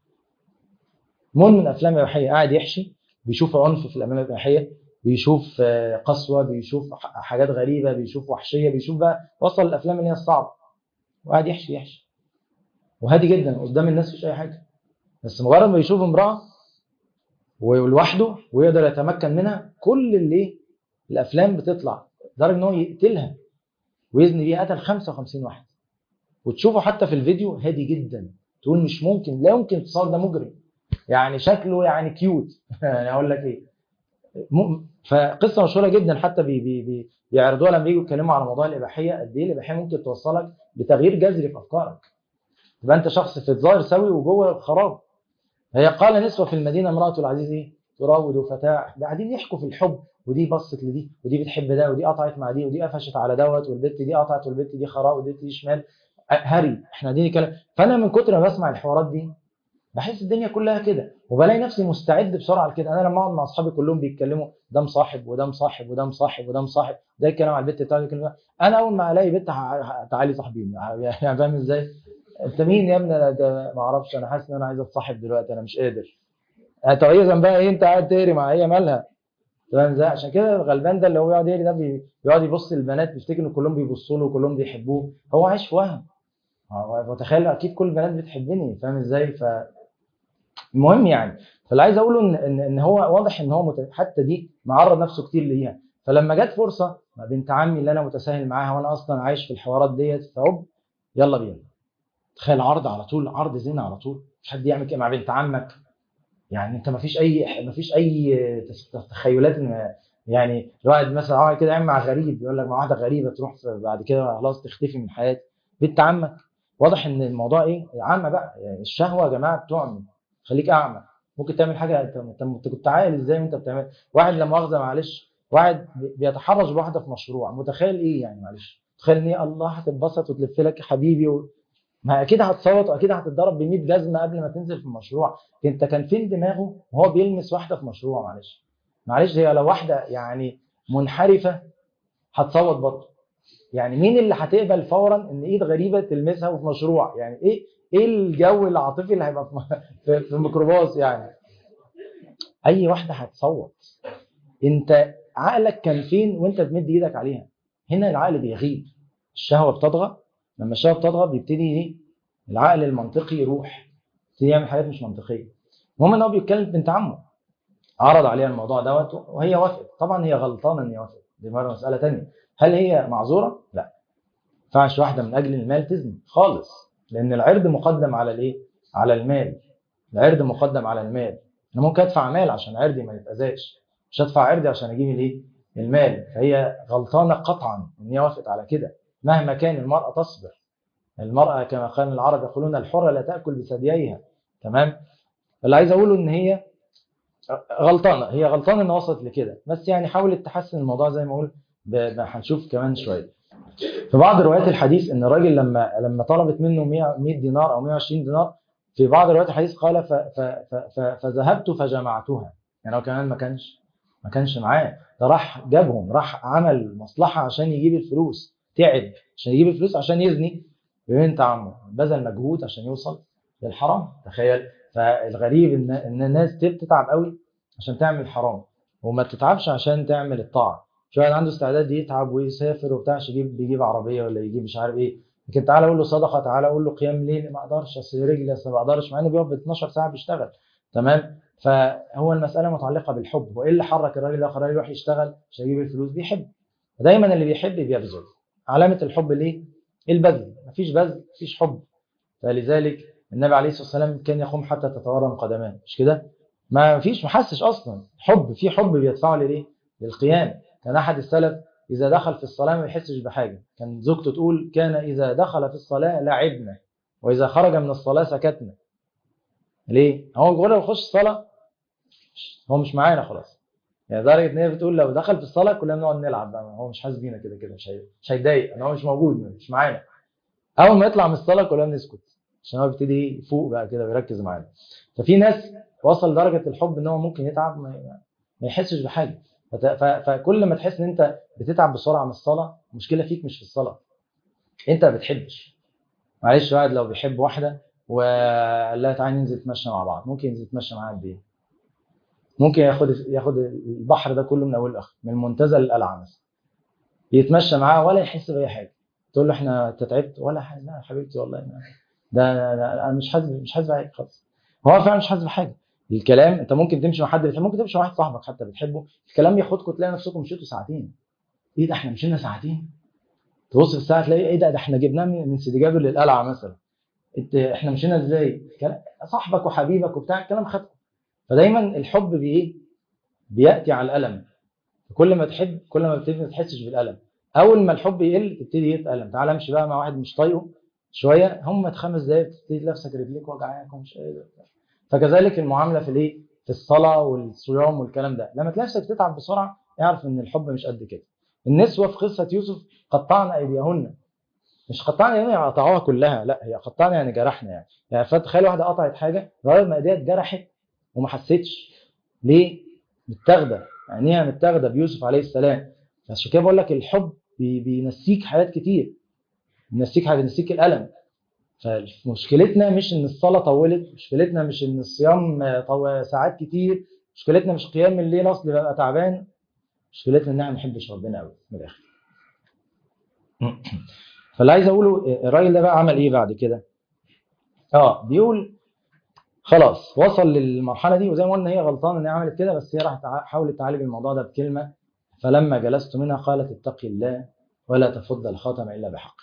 Speaker 1: مدمن افلام اباحيه قاعد يحشي بيشوف عنف في الافلام الاباحيه بيشوف قسوه بيشوف حاجات غريبه بيشوف وحشيه بيشوف بقى وصل الافلام اللي هي الصعبه وقاعد يحشي يحشي وهادي جدا قدام الناس مفيش اي حاجه بس مجرد ما يشوف امراه ولوحده ويقدر يتمكن منها كل اللي الافلام بتطلع لدرجه ان هو يقتلها ويزني بيها قتل 55 واحد وتشوفه حتى في الفيديو هادي جدا تقول مش ممكن لا يمكن اتصال ده مجرم يعني شكله يعني كيوت يعني اقول لك ايه فقصه مشهوره جدا حتى بي بي بي بيعرضوها لما يجوا يتكلموا على موضوع الاباحيه قد ايه الاباحيه ممكن توصلك لتغيير جذري في افكارك تبقى انت شخص في الظاهر سوي وجوه خراب هي قال نسوه في المدينه امراه العزيز ايه تراود فتاه قاعدين يحكوا في الحب ودي بصت لدي ودي بتحب ده ودي قطعت مع دي ودي قفشت على دوت والبت دي قطعت والبت دي خراء والبت دي شمال هري احنا قاعدين نتكلم فانا من كتر ما بسمع الحوارات دي بحس الدنيا كلها كده وبلاقي نفسي مستعد بسرعه لكده انا لما اقعد مع اصحابي كلهم بيتكلموا ده مصاحب وده مصاحب وده مصاحب وده مصاحب ده يتكلم على البت بتاعته يتكلم انا اول ما الاقي بنت تعالي صاحبيني يعني فاهم ازاي؟ انت مين يا ابني ده ما اعرفش انا حاسس ان انا عايز اتصاحب دلوقتي انا مش قادر طب هي ذنبها ايه انت قاعد تهري مع هي مالها فاهم ازاي؟ عشان كده الغلبان ده اللي هو يقعد يهري ده بيقعد يبص للبنات بيفتكر ان كلهم بيبصوا له وكلهم بيحبوه هو عايش في وهم متخيل اكيد كل البنات بتحبني فاهم ازاي؟ ف المهم يعني فاللي عايز اقوله ان ان, إن هو واضح ان هو مت... حتى دي معرض نفسه كتير ليها فلما جت فرصه مع بنت عمي اللي انا متساهل معاها وانا اصلا عايش في الحوارات ديت فهوب يلا بينا تخيل عرض على طول عرض زنا على طول مش حد يعمل كده مع بنت عمك يعني انت ما فيش اي ما فيش اي تخيلات ان يعني الواحد مثلا قاعد كده قاعد مع غريب يقول لك مع واحده غريبه تروح في- بعد كده خلاص تختفي من حياتي بنت عمك واضح ان الموضوع ايه عامه بقى يعني الشهوه يا جماعه بتعمي خليك اعمى ممكن تعمل حاجه انت انت أنت كنت عاقل ازاي وانت بتعمل واحد لا مؤاخذه معلش واحد بي- بيتحرش بواحده في مشروع متخيل ايه يعني معلش تخيل ان هي الله هتتبسط وتلف لك يا حبيبي و... ما اكيد هتصوت واكيد هتتضرب ب 100 جزمه قبل ما تنزل في المشروع انت كان فين دماغه وهو بيلمس واحده في مشروع معلش معلش هي لو واحده يعني منحرفه هتصوت برضه يعني مين اللي هتقبل فورا ان ايد غريبه تلمسها وفي مشروع يعني ايه ايه الجو العاطفي اللي هيبقى في في, في ميكروباص يعني اي واحده هتصوت انت عقلك كان فين وانت بتمد ايدك عليها هنا العقل بيغيب الشهوه بتطغى لما الشهوه بتطغى بيبتدي ايه العقل المنطقي يروح يبتدي يعمل حاجات مش منطقيه المهم ان هو بيتكلم بنت عمه عرض عليها الموضوع دوت وهي وافقت طبعا هي غلطانه ان هي وافقت دي مره مساله تانية هل هي معذوره لا ما ينفعش واحده من اجل المال تزني خالص لان العرض مقدم على الايه على المال العرض مقدم على المال انا ممكن ادفع مال عشان عرضي ما يتاذاش مش هدفع عرضي عشان اجيب الايه المال فهي غلطانه قطعا ان هي وافقت على كده مهما كان المراه تصبر المراه كما قال العرب يقولون الحره لا تاكل بثدييها تمام اللي عايز اقوله ان هي غلطانه هي غلطانه ان وصلت لكده بس يعني حاولت تحسن الموضوع زي ما اقول ب- ب- هنشوف كمان شويه في بعض روايات الحديث ان الراجل لما لما طلبت منه 100 100 دينار او 120 دينار في بعض روايات الحديث قال ف ف ف ف فذهبت فجمعتها يعني هو كمان ما كانش ما كانش معاه ده راح جابهم راح عمل مصلحه عشان يجيب الفلوس تعب عشان يجيب الفلوس عشان يزني ببنت عمه بذل مجهود عشان يوصل للحرام تخيل فالغريب ان ان الناس بتتعب قوي عشان تعمل حرام وما تتعبش عشان تعمل الطاعه في واحد عنده استعداد يتعب ويسافر وبتاع عشان يجيب بيجيب عربيه ولا يجيب مش عارف ايه لكن تعالى اقول له صدقه تعالى اقول له قيام ليل ما اقدرش اصل رجلي اصل ما اقدرش مع انه بيقعد ب 12 ساعه بيشتغل تمام فهو المساله متعلقه بالحب وايه اللي حرك الراجل ده قرر يروح يشتغل عشان يجيب الفلوس بيحب ودايما اللي بيحب بيبذل علامه الحب ليه البذل مفيش بذل مفيش حب فلذلك النبي عليه الصلاه والسلام كان يقوم حتى تتورم قدماه مش كده ما فيش محسش اصلا حب في حب بيدفعه للايه للقيام كان احد السلف اذا دخل في الصلاه ما يحسش بحاجه كان زوجته تقول كان اذا دخل في الصلاه لعبنا واذا خرج من الصلاه سكتنا ليه هو بيقول لو يخش الصلاه هو مش معانا خلاص يعني لدرجه ان هي بتقول لو دخل في الصلاه كلنا بنقعد نلعب بقى هو مش حاسس بينا كده كده مش هي- مش هيتضايق ان هو مش موجود مش معانا اول ما يطلع من الصلاه كلنا بنسكت عشان هو بيبتدي يفوق بقى كده ويركز معانا ففي ناس وصل درجه الحب ان هو ممكن يتعب ما ما يحسش بحاجه فت- ف- فكل ما تحس ان انت بتتعب بسرعه من الصلاه المشكله فيك مش في الصلاه انت ما بتحبش معلش واحد لو بيحب واحده وقال لها تعالى ننزل نتمشى مع بعض ممكن ينزل يتمشى معاها قد ايه؟ ممكن ياخد ياخد البحر ده كله من اوله لاخره من المنتزه للقلعه مثلا يتمشى معاها ولا يحس باي حاجه تقول له احنا انت تعبت ولا حاجه لا يا حبيبتي والله ما ده ده- ده- انا مش حاسس مش حاسس بحاجه خالص هو فعلا مش حاسس بحاجه الكلام انت ممكن تمشي مع حد بتحبه ممكن تمشي مع واحد صاحبك حتى بتحبه الكلام ياخدكم تلاقي نفسكم مشيتوا ساعتين ايه ده احنا مشينا ساعتين تبص في الساعه تلاقي ايه ده ده احنا جبناه من من سيدي جابر للقلعه مثلا انت احنا مشينا ازاي كلام- صاحبك وحبيبك وبتاع الكلام خدكم فدايما الحب بايه بياتي على الالم كل ما تحب كل ما بتبتدي ما تحسش بالالم اول ما الحب يقل تبتدي يتالم تعال امشي بقى مع واحد مش طايقه شويه هم خمس دقايق تبتدي نفسك رجليك وجعاك ومش قادر فكذلك المعامله في الايه في الصلاه والصيام والكلام ده لما تلاقي نفسك تتعب بسرعه اعرف ان الحب مش قد كده النسوه في قصه يوسف قطعن ايديهن مش قطعنا يعني قطعوها كلها لا هي قطعنا يعني جرحنا يعني يعني فتخيل واحده قطعت حاجه لغايه ما ايديها اتجرحت وما حسيتش ليه؟ متاخده عينيها متاخده بيوسف عليه السلام عشان كده بقول لك الحب بي- بينسيك حاجات كتير بينسيك حاجه بينسيك الالم فمشكلتنا مش ان الصلاه طولت مشكلتنا مش ان الصيام طو... ساعات كتير مشكلتنا مش قيام الليل اصلي ببقى تعبان مشكلتنا ان احنا ما نحبش ربنا قوي من الاخر فاللي عايز اقوله الراجل ده بقى عمل ايه بعد كده اه بيقول خلاص وصل للمرحله دي وزي ما قلنا هي غلطانه ان هي عملت كده بس هي راحت تع- حاولت تعالج الموضوع ده بكلمه فلما جلست منها قالت اتقي الله ولا تفض الخاتم الا بحقه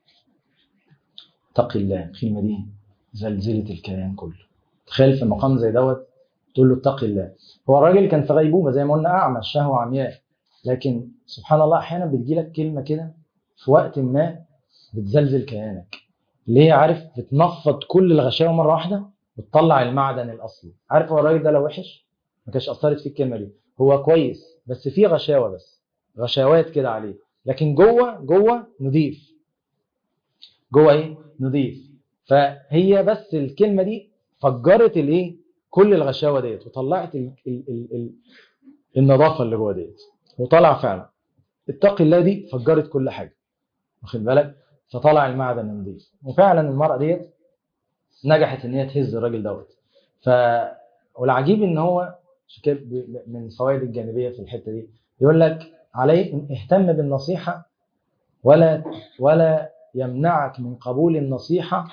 Speaker 1: اتقي الله الكلمه دي زلزلت الكيان كله تخيل في مقام زي دوت تقول له اتقي الله هو الراجل كان في غيبوبه زي ما قلنا اعمى الشهوه عمياء لكن سبحان الله احيانا بتجيلك كلمه كده في وقت ما بتزلزل كيانك اللي هي عارف بتنفض كل الغشاوه مره واحده وتطلع المعدن الاصلي عارف هو الراجل ده لو وحش ما كانش اثرت فيه الكلمه دي هو كويس بس فيه غشاوه بس غشاوات كده عليه لكن جوه جوه نضيف جوه ايه نضيف فهي بس الكلمه دي فجرت الايه كل الغشاوه ديت وطلعت ال ال ال ال النظافه اللي جوه ديت وطلع فعلا اتقي الله دي فجرت كل حاجه واخد بالك فطلع المعدن النظيف وفعلا المرأة ديت نجحت ان هي تهز الراجل دوت ف والعجيب ان هو من الفوائد الجانبيه في الحته دي يقول لك عليه اهتم بالنصيحه ولا ولا يمنعك من قبول النصيحه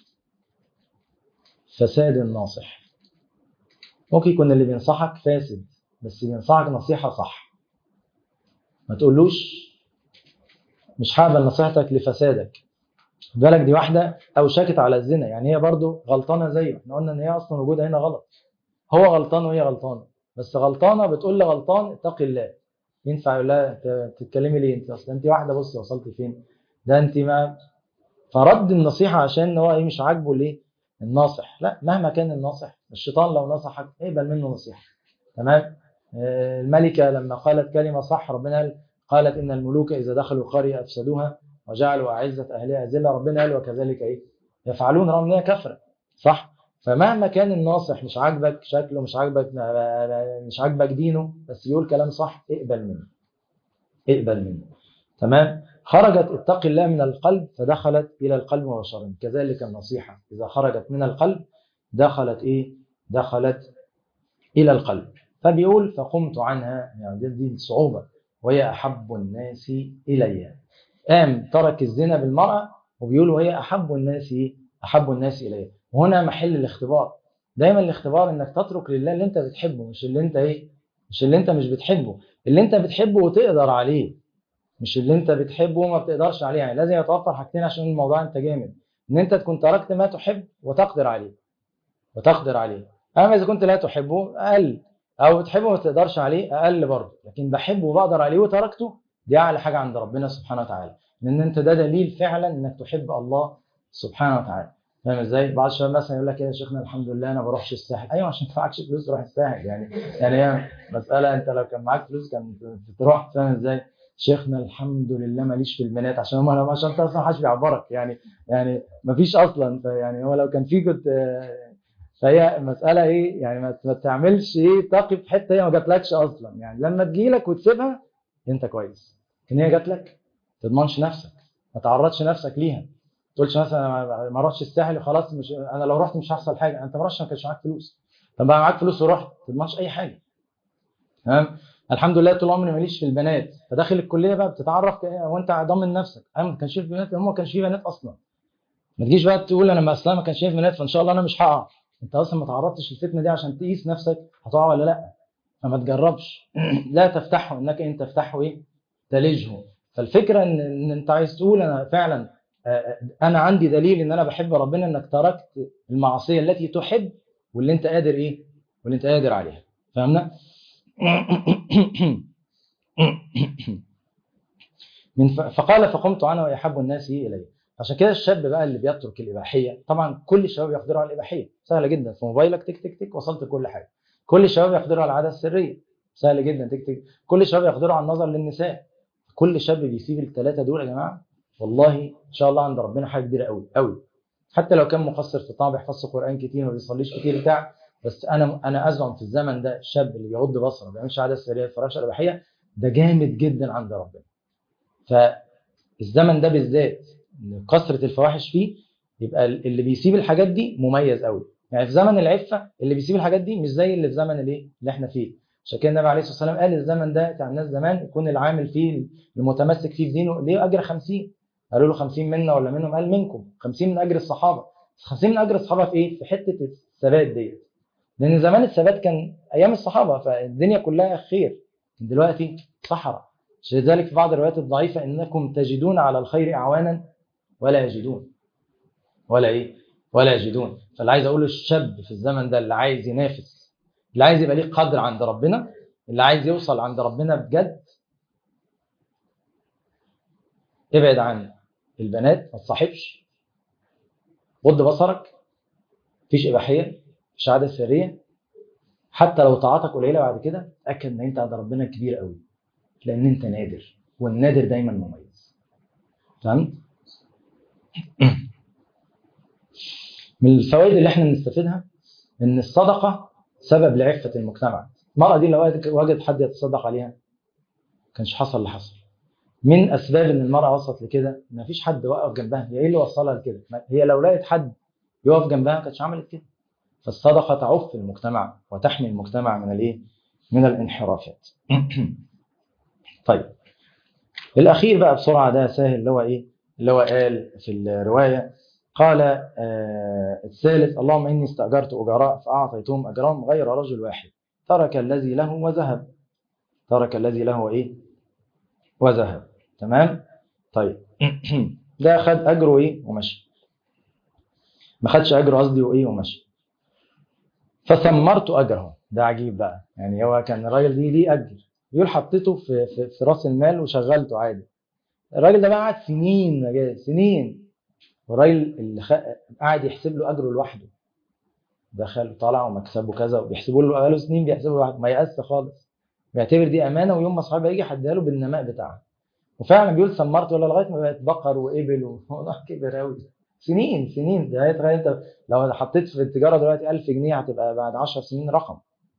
Speaker 1: فساد الناصح ممكن يكون اللي بينصحك فاسد بس بينصحك نصيحه صح ما تقولوش مش هقبل نصيحتك لفسادك خد بالك دي واحده اوشكت على الزنا يعني هي برضو غلطانه زيه احنا قلنا ان هي اصلا وجودها هنا غلط هو غلطان وهي غلطانه بس غلطانه بتقول لغلطان اتقي الله ينفع يقول لها تتكلمي ليه انت اصلا انت واحده بصي وصلتي فين ده انت ما فرد النصيحه عشان هو ايه مش عاجبه ليه الناصح لا مهما كان الناصح الشيطان لو نصحك اقبل منه نصيحه تمام الملكه لما قالت كلمه صح ربنا قال قالت ان الملوك اذا دخلوا قريه افسدوها وجعلوا اعزه اهلها ذله ربنا قال وكذلك ايه يفعلون رغم ان هي كفره صح فمهما كان الناصح مش عاجبك شكله مش عاجبك مش عاجبك دينه بس يقول كلام صح اقبل منه اقبل منه تمام خرجت اتق الله من القلب فدخلت الى القلب مباشره كذلك النصيحه اذا خرجت من القلب دخلت ايه دخلت الى القلب فبيقول فقمت عنها يعني دي, دي الصعوبه وهي احب الناس الي قام ترك الزنا بالمراه وبيقول وهي احب الناس احب الناس الي وهنا محل الاختبار دايما الاختبار انك تترك لله اللي انت بتحبه مش اللي انت ايه مش اللي انت مش بتحبه اللي انت بتحبه وتقدر عليه مش اللي انت بتحبه وما بتقدرش عليه يعني لازم يتوفر حاجتين عشان الموضوع انت جامد ان انت تكون تركت ما تحب وتقدر عليه وتقدر عليه اما اذا كنت لا تحبه اقل او بتحبه وما تقدرش عليه اقل برضه لكن بحبه وبقدر عليه وتركته دي اعلى حاجه عند ربنا سبحانه وتعالى لان انت ده دليل فعلا انك تحب الله سبحانه وتعالى فاهم ازاي؟ بعض الشباب مثلا يقول لك يا شيخنا الحمد لله انا ما بروحش الساحل، ايوه عشان ما معكش فلوس تروح الساحل يعني يعني هي مساله انت لو كان معاك فلوس كان تروح فاهم ازاي؟ شيخنا الحمد لله ماليش في البنات عشان هم لو عشان انت اصلا ما حدش بيعبرك يعني يعني ما فيش اصلا يعني هو لو كان في كنت فهي مساله ايه يعني ما تعملش ايه تقي في حته هي ما جاتلكش اصلا يعني لما تجيلك وتسيبها انت كويس لكن هي جات لك ما تضمنش نفسك ما تعرضش نفسك ليها تقولش مثلا ما رحتش الساحل خلاص مش انا لو رحت مش هيحصل حاجه انت ما رحتش ما كانش معاك فلوس طب بقى معاك فلوس ورحت ما تضمنش اي حاجه تمام الحمد لله طول عمري ماليش في البنات فداخل الكليه بقى بتتعرف وانت ضامن نفسك انا ما كانش في بنات هم ما كانش في بنات اصلا ما تجيش بقى تقول انا اصلا ما كانش في بنات فان شاء الله انا مش هقع انت اصلا ما تعرضتش للفتنه دي عشان تقيس نفسك هتقع ولا لا فما تجربش لا تفتحه انك ان تفتحه ايه تلجه فالفكره ان, إن انت عايز تقول انا فعلا انا عندي دليل ان انا بحب ربنا انك تركت المعصيه التي تحب واللي انت قادر ايه واللي انت قادر عليها فهمنا من فقال فقمت انا واحب الناس الي عشان كده الشاب بقى اللي بيترك الاباحيه طبعا كل الشباب يقدروا على الاباحيه سهله جدا في موبايلك تك تك تك وصلت كل حاجه كل الشباب يقدروا على العاده السريه سهل جدا تك تك كل الشباب يقدروا على النظر للنساء كل شاب بيسيب الثلاثه دول يا جماعه والله ان شاء الله عند ربنا حاجه كبيره قوي قوي حتى لو كان مقصر في الطاعه بيحفظ قران كتير وما بيصليش كتير بتاع بس انا انا ازعم في الزمن ده الشاب اللي بيغض بصره ما بيعملش عاده سريه ما بيتفرجش على الاباحيه ده جامد جدا عند ربنا فالزمن ده بالذات كثره الفواحش فيه يبقى اللي بيسيب الحاجات دي مميز قوي يعني في زمن العفه اللي بيسيب الحاجات دي مش زي اللي في زمن الايه اللي احنا فيه عشان كده النبي عليه الصلاه والسلام قال الزمن ده بتاع الناس زمان يكون العامل فيه المتمسك فيه في دينه ليه اجر 50 قالوا له 50 منا ولا منهم قال منكم 50 من اجر الصحابه 50 من اجر الصحابه في ايه في حته الثبات ديت لان زمان الثبات كان ايام الصحابه فالدنيا كلها خير دلوقتي صحراء لذلك في بعض الروايات الضعيفه انكم تجدون على الخير اعوانا ولا يجدون ولا ايه ولا يجدون فاللي عايز اقوله الشاب في الزمن ده اللي عايز ينافس اللي عايز يبقى ليه قدر عند ربنا اللي عايز يوصل عند ربنا بجد ابعد عن البنات ما تصاحبش غض بصرك مفيش اباحيه مفيش عاده سريه حتى لو طاعتك قليله بعد كده تاكد ان انت عند ربنا كبير قوي لان انت نادر والنادر دايما مميز فهمت من الفوائد اللي احنا بنستفيدها ان الصدقه سبب لعفه المجتمع المراه دي لو وجدت حد يتصدق عليها كانش حصل اللي حصل من اسباب ان المراه وصلت لكده ما فيش حد وقف جنبها هي ايه اللي وصلها لكده هي لو لقيت حد يقف جنبها ما كانتش عملت كده فالصدقه تعف المجتمع وتحمي المجتمع من الايه من الانحرافات طيب الاخير بقى بسرعه ده سهل اللي هو ايه اللي هو قال في الروايه قال آه الثالث اللهم اني استاجرت اجراء فاعطيتهم اجرهم غير رجل واحد ترك الذي له وذهب ترك الذي له ايه وذهب تمام طيب ده خد اجره ايه ومشي ما خدش اجره قصدي وايه ومشي فثمرت اجره ده عجيب بقى يعني هو كان الراجل دي ليه اجر يقول حطيته في, في, في راس المال وشغلته عادي الراجل ده بقى قعد سنين مجال سنين والراجل اللي خ... قاعد يحسب له اجره لوحده دخل طالع ومكسبه كذا وبيحسبوا له بقاله سنين بيحسبوا لوحده ما يأس خالص بيعتبر دي امانه ويوم ما صاحبها يجي يحدها له بالنماء بتاعها وفعلا بيقول ثمرت ولا لغايه ما بقت بقر وابل والموضوع كبر قوي سنين سنين ده تخيل انت لو حطيت في التجاره دلوقتي 1000 جنيه هتبقى بعد 10 سنين رقم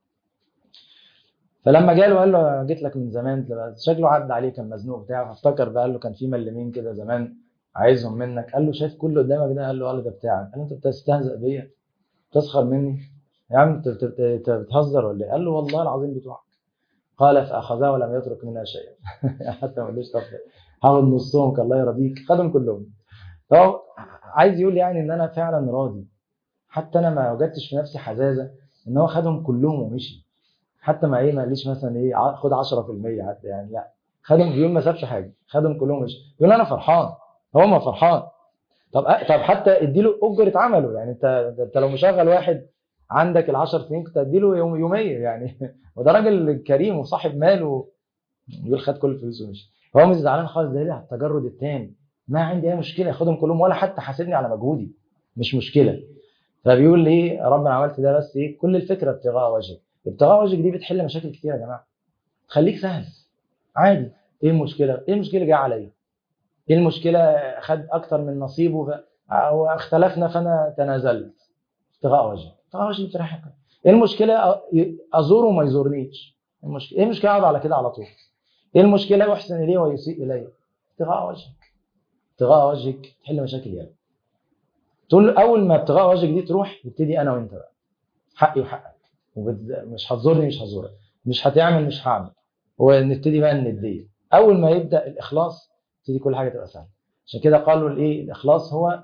Speaker 1: فلما جاله قال له جيت لك من زمان شكله عدى عليه كان مزنوق بتاعه فافتكر بقى قال له كان في ملمين كده زمان عايزهم منك قال له شايف كل اللي قدامك ده قال له قال له ده بتاعك قال له انت بتستهزئ بيا بتسخر مني يا عم انت بتهزر ولا ايه؟ قال له والله العظيم بتوعك قال فاخذها ولم يترك منها شيئا حتى ما قالوش طب هاخد نصهم الله يرضيك خدهم كلهم فهو عايز يقول يعني ان انا فعلا راضي حتى انا ما وجدتش في نفسي حزازه ان هو خدهم كلهم ومشي حتى ما ايه ما قاليش مثلا ايه خد 10% حتى يعني لا خدهم بيقول ما سابش حاجه خدهم كلهم ومشي يقول انا فرحان هو ما فرحان طب طب حتى اديله اجره عمله يعني انت انت لو مشغل واحد عندك ال 10 سنين كنت اديله يوم يوميه يعني وده راجل كريم وصاحب مال و... يقول خد كل الفلوس ومشي هو مش زعلان خالص ده على التجرد التام ما عندي اي مشكله ياخدهم كلهم ولا حتى حاسبني على مجهودي مش مشكله فبيقول لي يا رب انا عملت ده بس ايه كل الفكره ابتغاء وجهك ابتغاء وجهك دي بتحل مشاكل كتير يا جماعه خليك سهل عادي ايه المشكله ايه المشكله جايه عليا ايه المشكله خد اكتر من نصيبه ف... او اختلفنا فانا تنازلت ابتغاء وجهك ابتغاء وجهك بصراحه ايه المشكله ازوره وما يزورنيش المشكله ايه المشكله اقعد على كده على طول ايه المشكله يحسن اليه ويسيء الي ابتغاء وجهك ابتغاء وجهك تحل مشاكل يعني تقول اول ما ابتغاء وجهك دي تروح يبتدي انا وانت بقى حقي وحقك ومش هتزورني مش هزورك مش هتعمل مش هعمل ونبتدي بقى النديه اول ما يبدا الاخلاص تبتدي كل حاجه تبقى سهله عشان كده قالوا الايه الاخلاص هو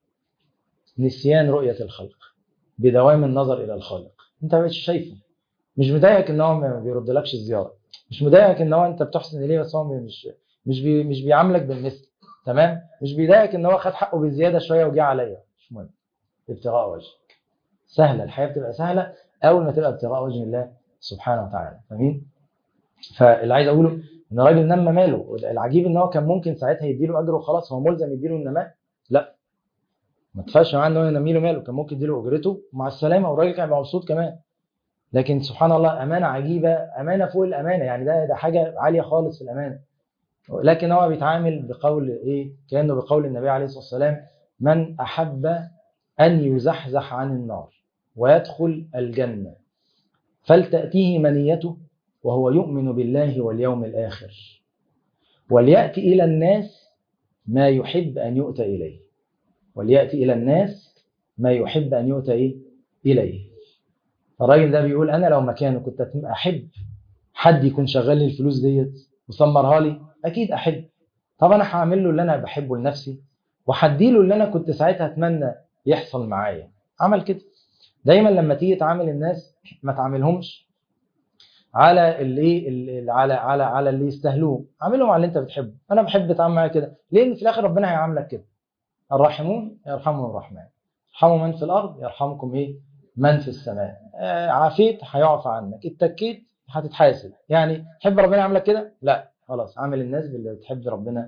Speaker 1: نسيان رؤيه الخلق بدوام النظر الى الخالق انت ما بقتش شايفه مش مضايقك ان هو ما بيردلكش الزياره مش مضايقك ان هو انت بتحسن اليه بس هو مش مش بي مش بيعاملك بالمثل تمام مش بيضايقك ان هو خد حقه بزياده شويه وجه عليا مش مهم ابتغاء وجهك سهله الحياه بتبقى سهله اول ما تبقى ابتغاء وجه الله سبحانه وتعالى فاهمين فاللي عايز اقوله ان الراجل نمى ماله العجيب ان هو كان ممكن ساعتها يديله اجره وخلاص هو ملزم يديله النماء لا ما اتفقش معاه ان هو ينمي له ماله كان ممكن يديله اجرته مع السلامه والراجل كان يبقى مبسوط كمان لكن سبحان الله امانه عجيبه امانه فوق الامانه يعني ده ده حاجه عاليه خالص في الامانه لكن هو بيتعامل بقول ايه كانه بقول النبي عليه الصلاه والسلام من احب ان يزحزح عن النار ويدخل الجنه فلتاتيه منيته وهو يؤمن بالله واليوم الاخر ولياتي الى الناس ما يحب ان يؤتى اليه ولياتي الى الناس ما يحب ان يؤتى إيه؟ اليه الراجل ده بيقول انا لو مكانه كنت احب حد يكون شغال لي الفلوس ديت وسمرها لي اكيد احب طب انا هعمل له اللي انا بحبه لنفسي وهدي له اللي انا كنت ساعتها اتمنى يحصل معايا عمل كده دايما لما تيجي تعامل الناس ما تعاملهمش على اللي على على على اللي يستاهلوه عاملهم على اللي انت بتحبه انا بحب اتعامل معايا كده لان في الاخر ربنا هيعاملك كده الراحمون يرحمهم الرحمن ارحموا من في الارض يرحمكم ايه من في السماء آه عافيت هيعفى عنك اتكيت هتتحاسب يعني تحب ربنا يعملك كده لا خلاص عامل الناس باللي بتحب ربنا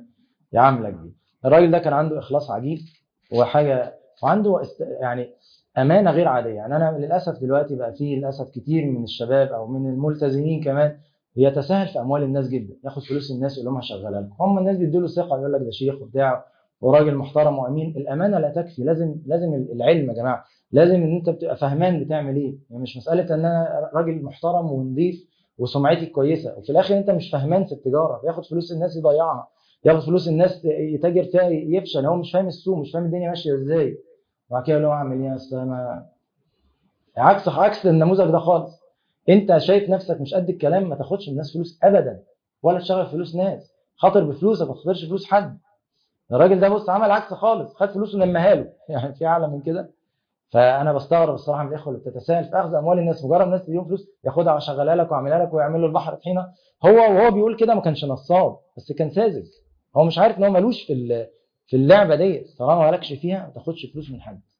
Speaker 1: يعاملك بيه الراجل ده كان عنده اخلاص عجيب وحاجه وعنده است... يعني امانه غير عاديه يعني انا للاسف دلوقتي بقى فيه للاسف كتير من الشباب او من الملتزمين كمان بيتساهل في اموال الناس جدا ياخد فلوس الناس يقول لهم هشغلها لكم هم الناس بيدوا له ثقه يقول لك ده شيخ وبتاع وراجل محترم وامين الامانه لا تكفي لازم لازم العلم يا جماعه لازم ان انت بتبقى فهمان بتعمل ايه يعني مش مساله ان انا راجل محترم ونظيف وسمعتي كويسه وفي الاخر انت مش فهمان في التجاره بياخد فلوس الناس يضيعها ياخد فلوس الناس يتاجر فيها يفشل هو مش فاهم السوق مش فاهم الدنيا ماشيه ازاي وبعد كده يقول له اعمل ايه اصل انا عكس عكس النموذج ده خالص انت شايف نفسك مش قد الكلام ما تاخدش من الناس فلوس ابدا ولا تشغل فلوس ناس خاطر بفلوسك ما تخاطرش فلوس حد الراجل ده بص عمل عكس خالص خد فلوسه ولمها له يعني في اعلى من كده فانا بستغرب الصراحه من الاخوه اللي بتتساهل في اخذ اموال الناس مجرد الناس تديهم فلوس ياخدها ويشغلها لك ويعملها لك ويعمل له البحر طحينه هو وهو بيقول كده ما كانش نصاب بس كان ساذج هو مش عارف ان هو ملوش في في اللعبه ديت طالما مالكش فيها ما تاخدش فلوس من حد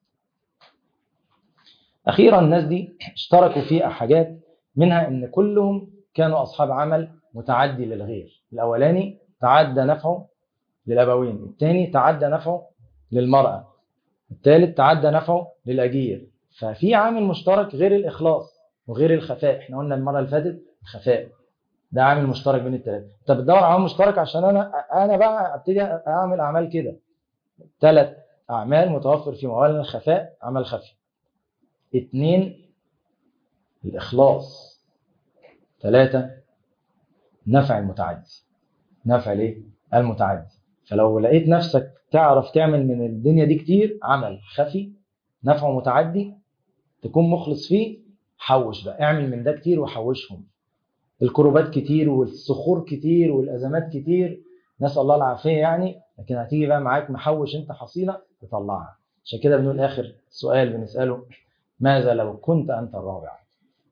Speaker 1: اخيرا الناس دي اشتركوا في حاجات منها ان كلهم كانوا اصحاب عمل متعدي للغير الاولاني تعدى نفعه للابوين الثاني تعدى نفعه للمراه الثالث تعدى نفعه للاجير ففي عامل مشترك غير الاخلاص وغير الخفاء احنا قلنا المره اللي فاتت الخفاء ده عامل مشترك بين الثلاثه انت بتدور على عامل مشترك عشان انا انا بقى ابتدي اعمل اعمال كده ثلاث اعمال متوفر فيهم اولا الخفاء عمل خفي اثنين الإخلاص ثلاثة نفع المتعدي نفع ليه؟ المتعدي فلو لقيت نفسك تعرف تعمل من الدنيا دي كتير عمل خفي نفعه متعدي تكون مخلص فيه حوش بقى اعمل من ده كتير وحوشهم الكروبات كتير والصخور كتير والأزمات كتير نسأل الله العافية يعني لكن هتيجي بقى معاك محوش انت حصيلة تطلعها عشان كده بنقول آخر سؤال بنسأله ماذا لو كنت أنت الرابع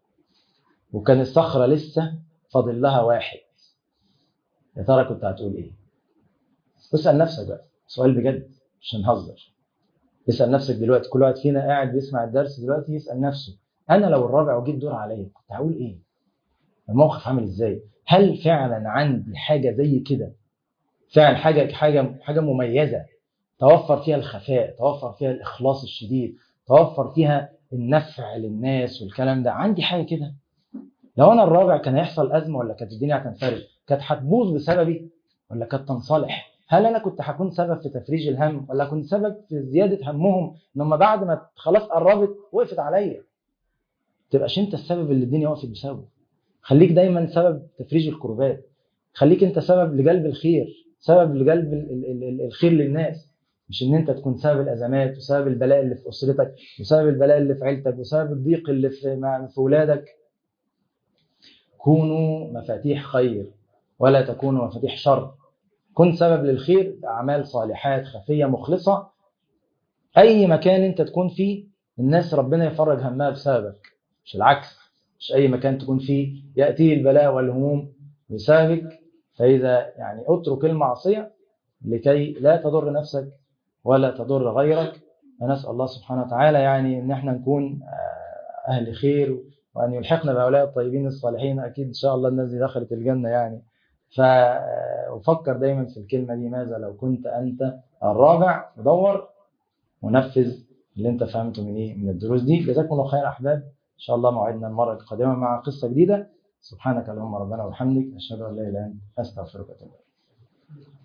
Speaker 1: وكان الصخرة لسه فاضل لها واحد يا ترى كنت هتقول ايه اسأل نفسك بقى سؤال بجد مش هنهزر اسأل نفسك دلوقتي كل واحد فينا قاعد بيسمع الدرس دلوقتي يسأل نفسه أنا لو الرابع وجيت دور عليا كنت هقول إيه؟ الموقف عامل إزاي؟ هل فعلا عندي حاجة زي كده؟ فعلا حاجة حاجة حاجة مميزة توفر فيها الخفاء، توفر فيها الإخلاص الشديد، توفر فيها النفع للناس والكلام ده، عندي حاجة كده؟ لو أنا الرابع كان هيحصل أزمة ولا كانت الدنيا هتنفرج؟ كانت هتبوظ بسببي ولا كانت تنصلح؟ هل انا كنت هكون سبب في تفريج الهم ولا كنت سبب في زياده همهم ان هم بعد ما خلاص قربت وقفت عليا تبقاش انت السبب اللي الدنيا وقفت بسببه خليك دايما سبب تفريج الكروبات خليك انت سبب لجلب الخير سبب لجلب الخير للناس مش ان انت تكون سبب الازمات وسبب البلاء اللي في اسرتك وسبب البلاء اللي في عيلتك وسبب الضيق اللي في مع في ولادك كونوا مفاتيح خير ولا تكونوا مفاتيح شر كن سبب للخير بأعمال صالحات خفية مخلصة أي مكان أنت تكون فيه الناس ربنا يفرج همها بسببك مش العكس مش أي مكان تكون فيه يأتيه البلاء والهموم بسببك فإذا يعني اترك المعصية لكي لا تضر نفسك ولا تضر غيرك فنسأل الله سبحانه وتعالى يعني إن احنا نكون أهل خير وأن يلحقنا بهؤلاء الطيبين الصالحين أكيد إن شاء الله الناس دي دخلت الجنة يعني فأفكر دايما في الكلمة دي ماذا لو كنت أنت الرابع ودور ونفذ اللي أنت فهمته من إيه من الدروس دي جزاكم الله خير أحباب إن شاء الله موعدنا المرة القادمة مع قصة جديدة سبحانك اللهم ربنا وبحمدك أشهد أن لا إله إلا أنت أستغفرك وأتوب إليك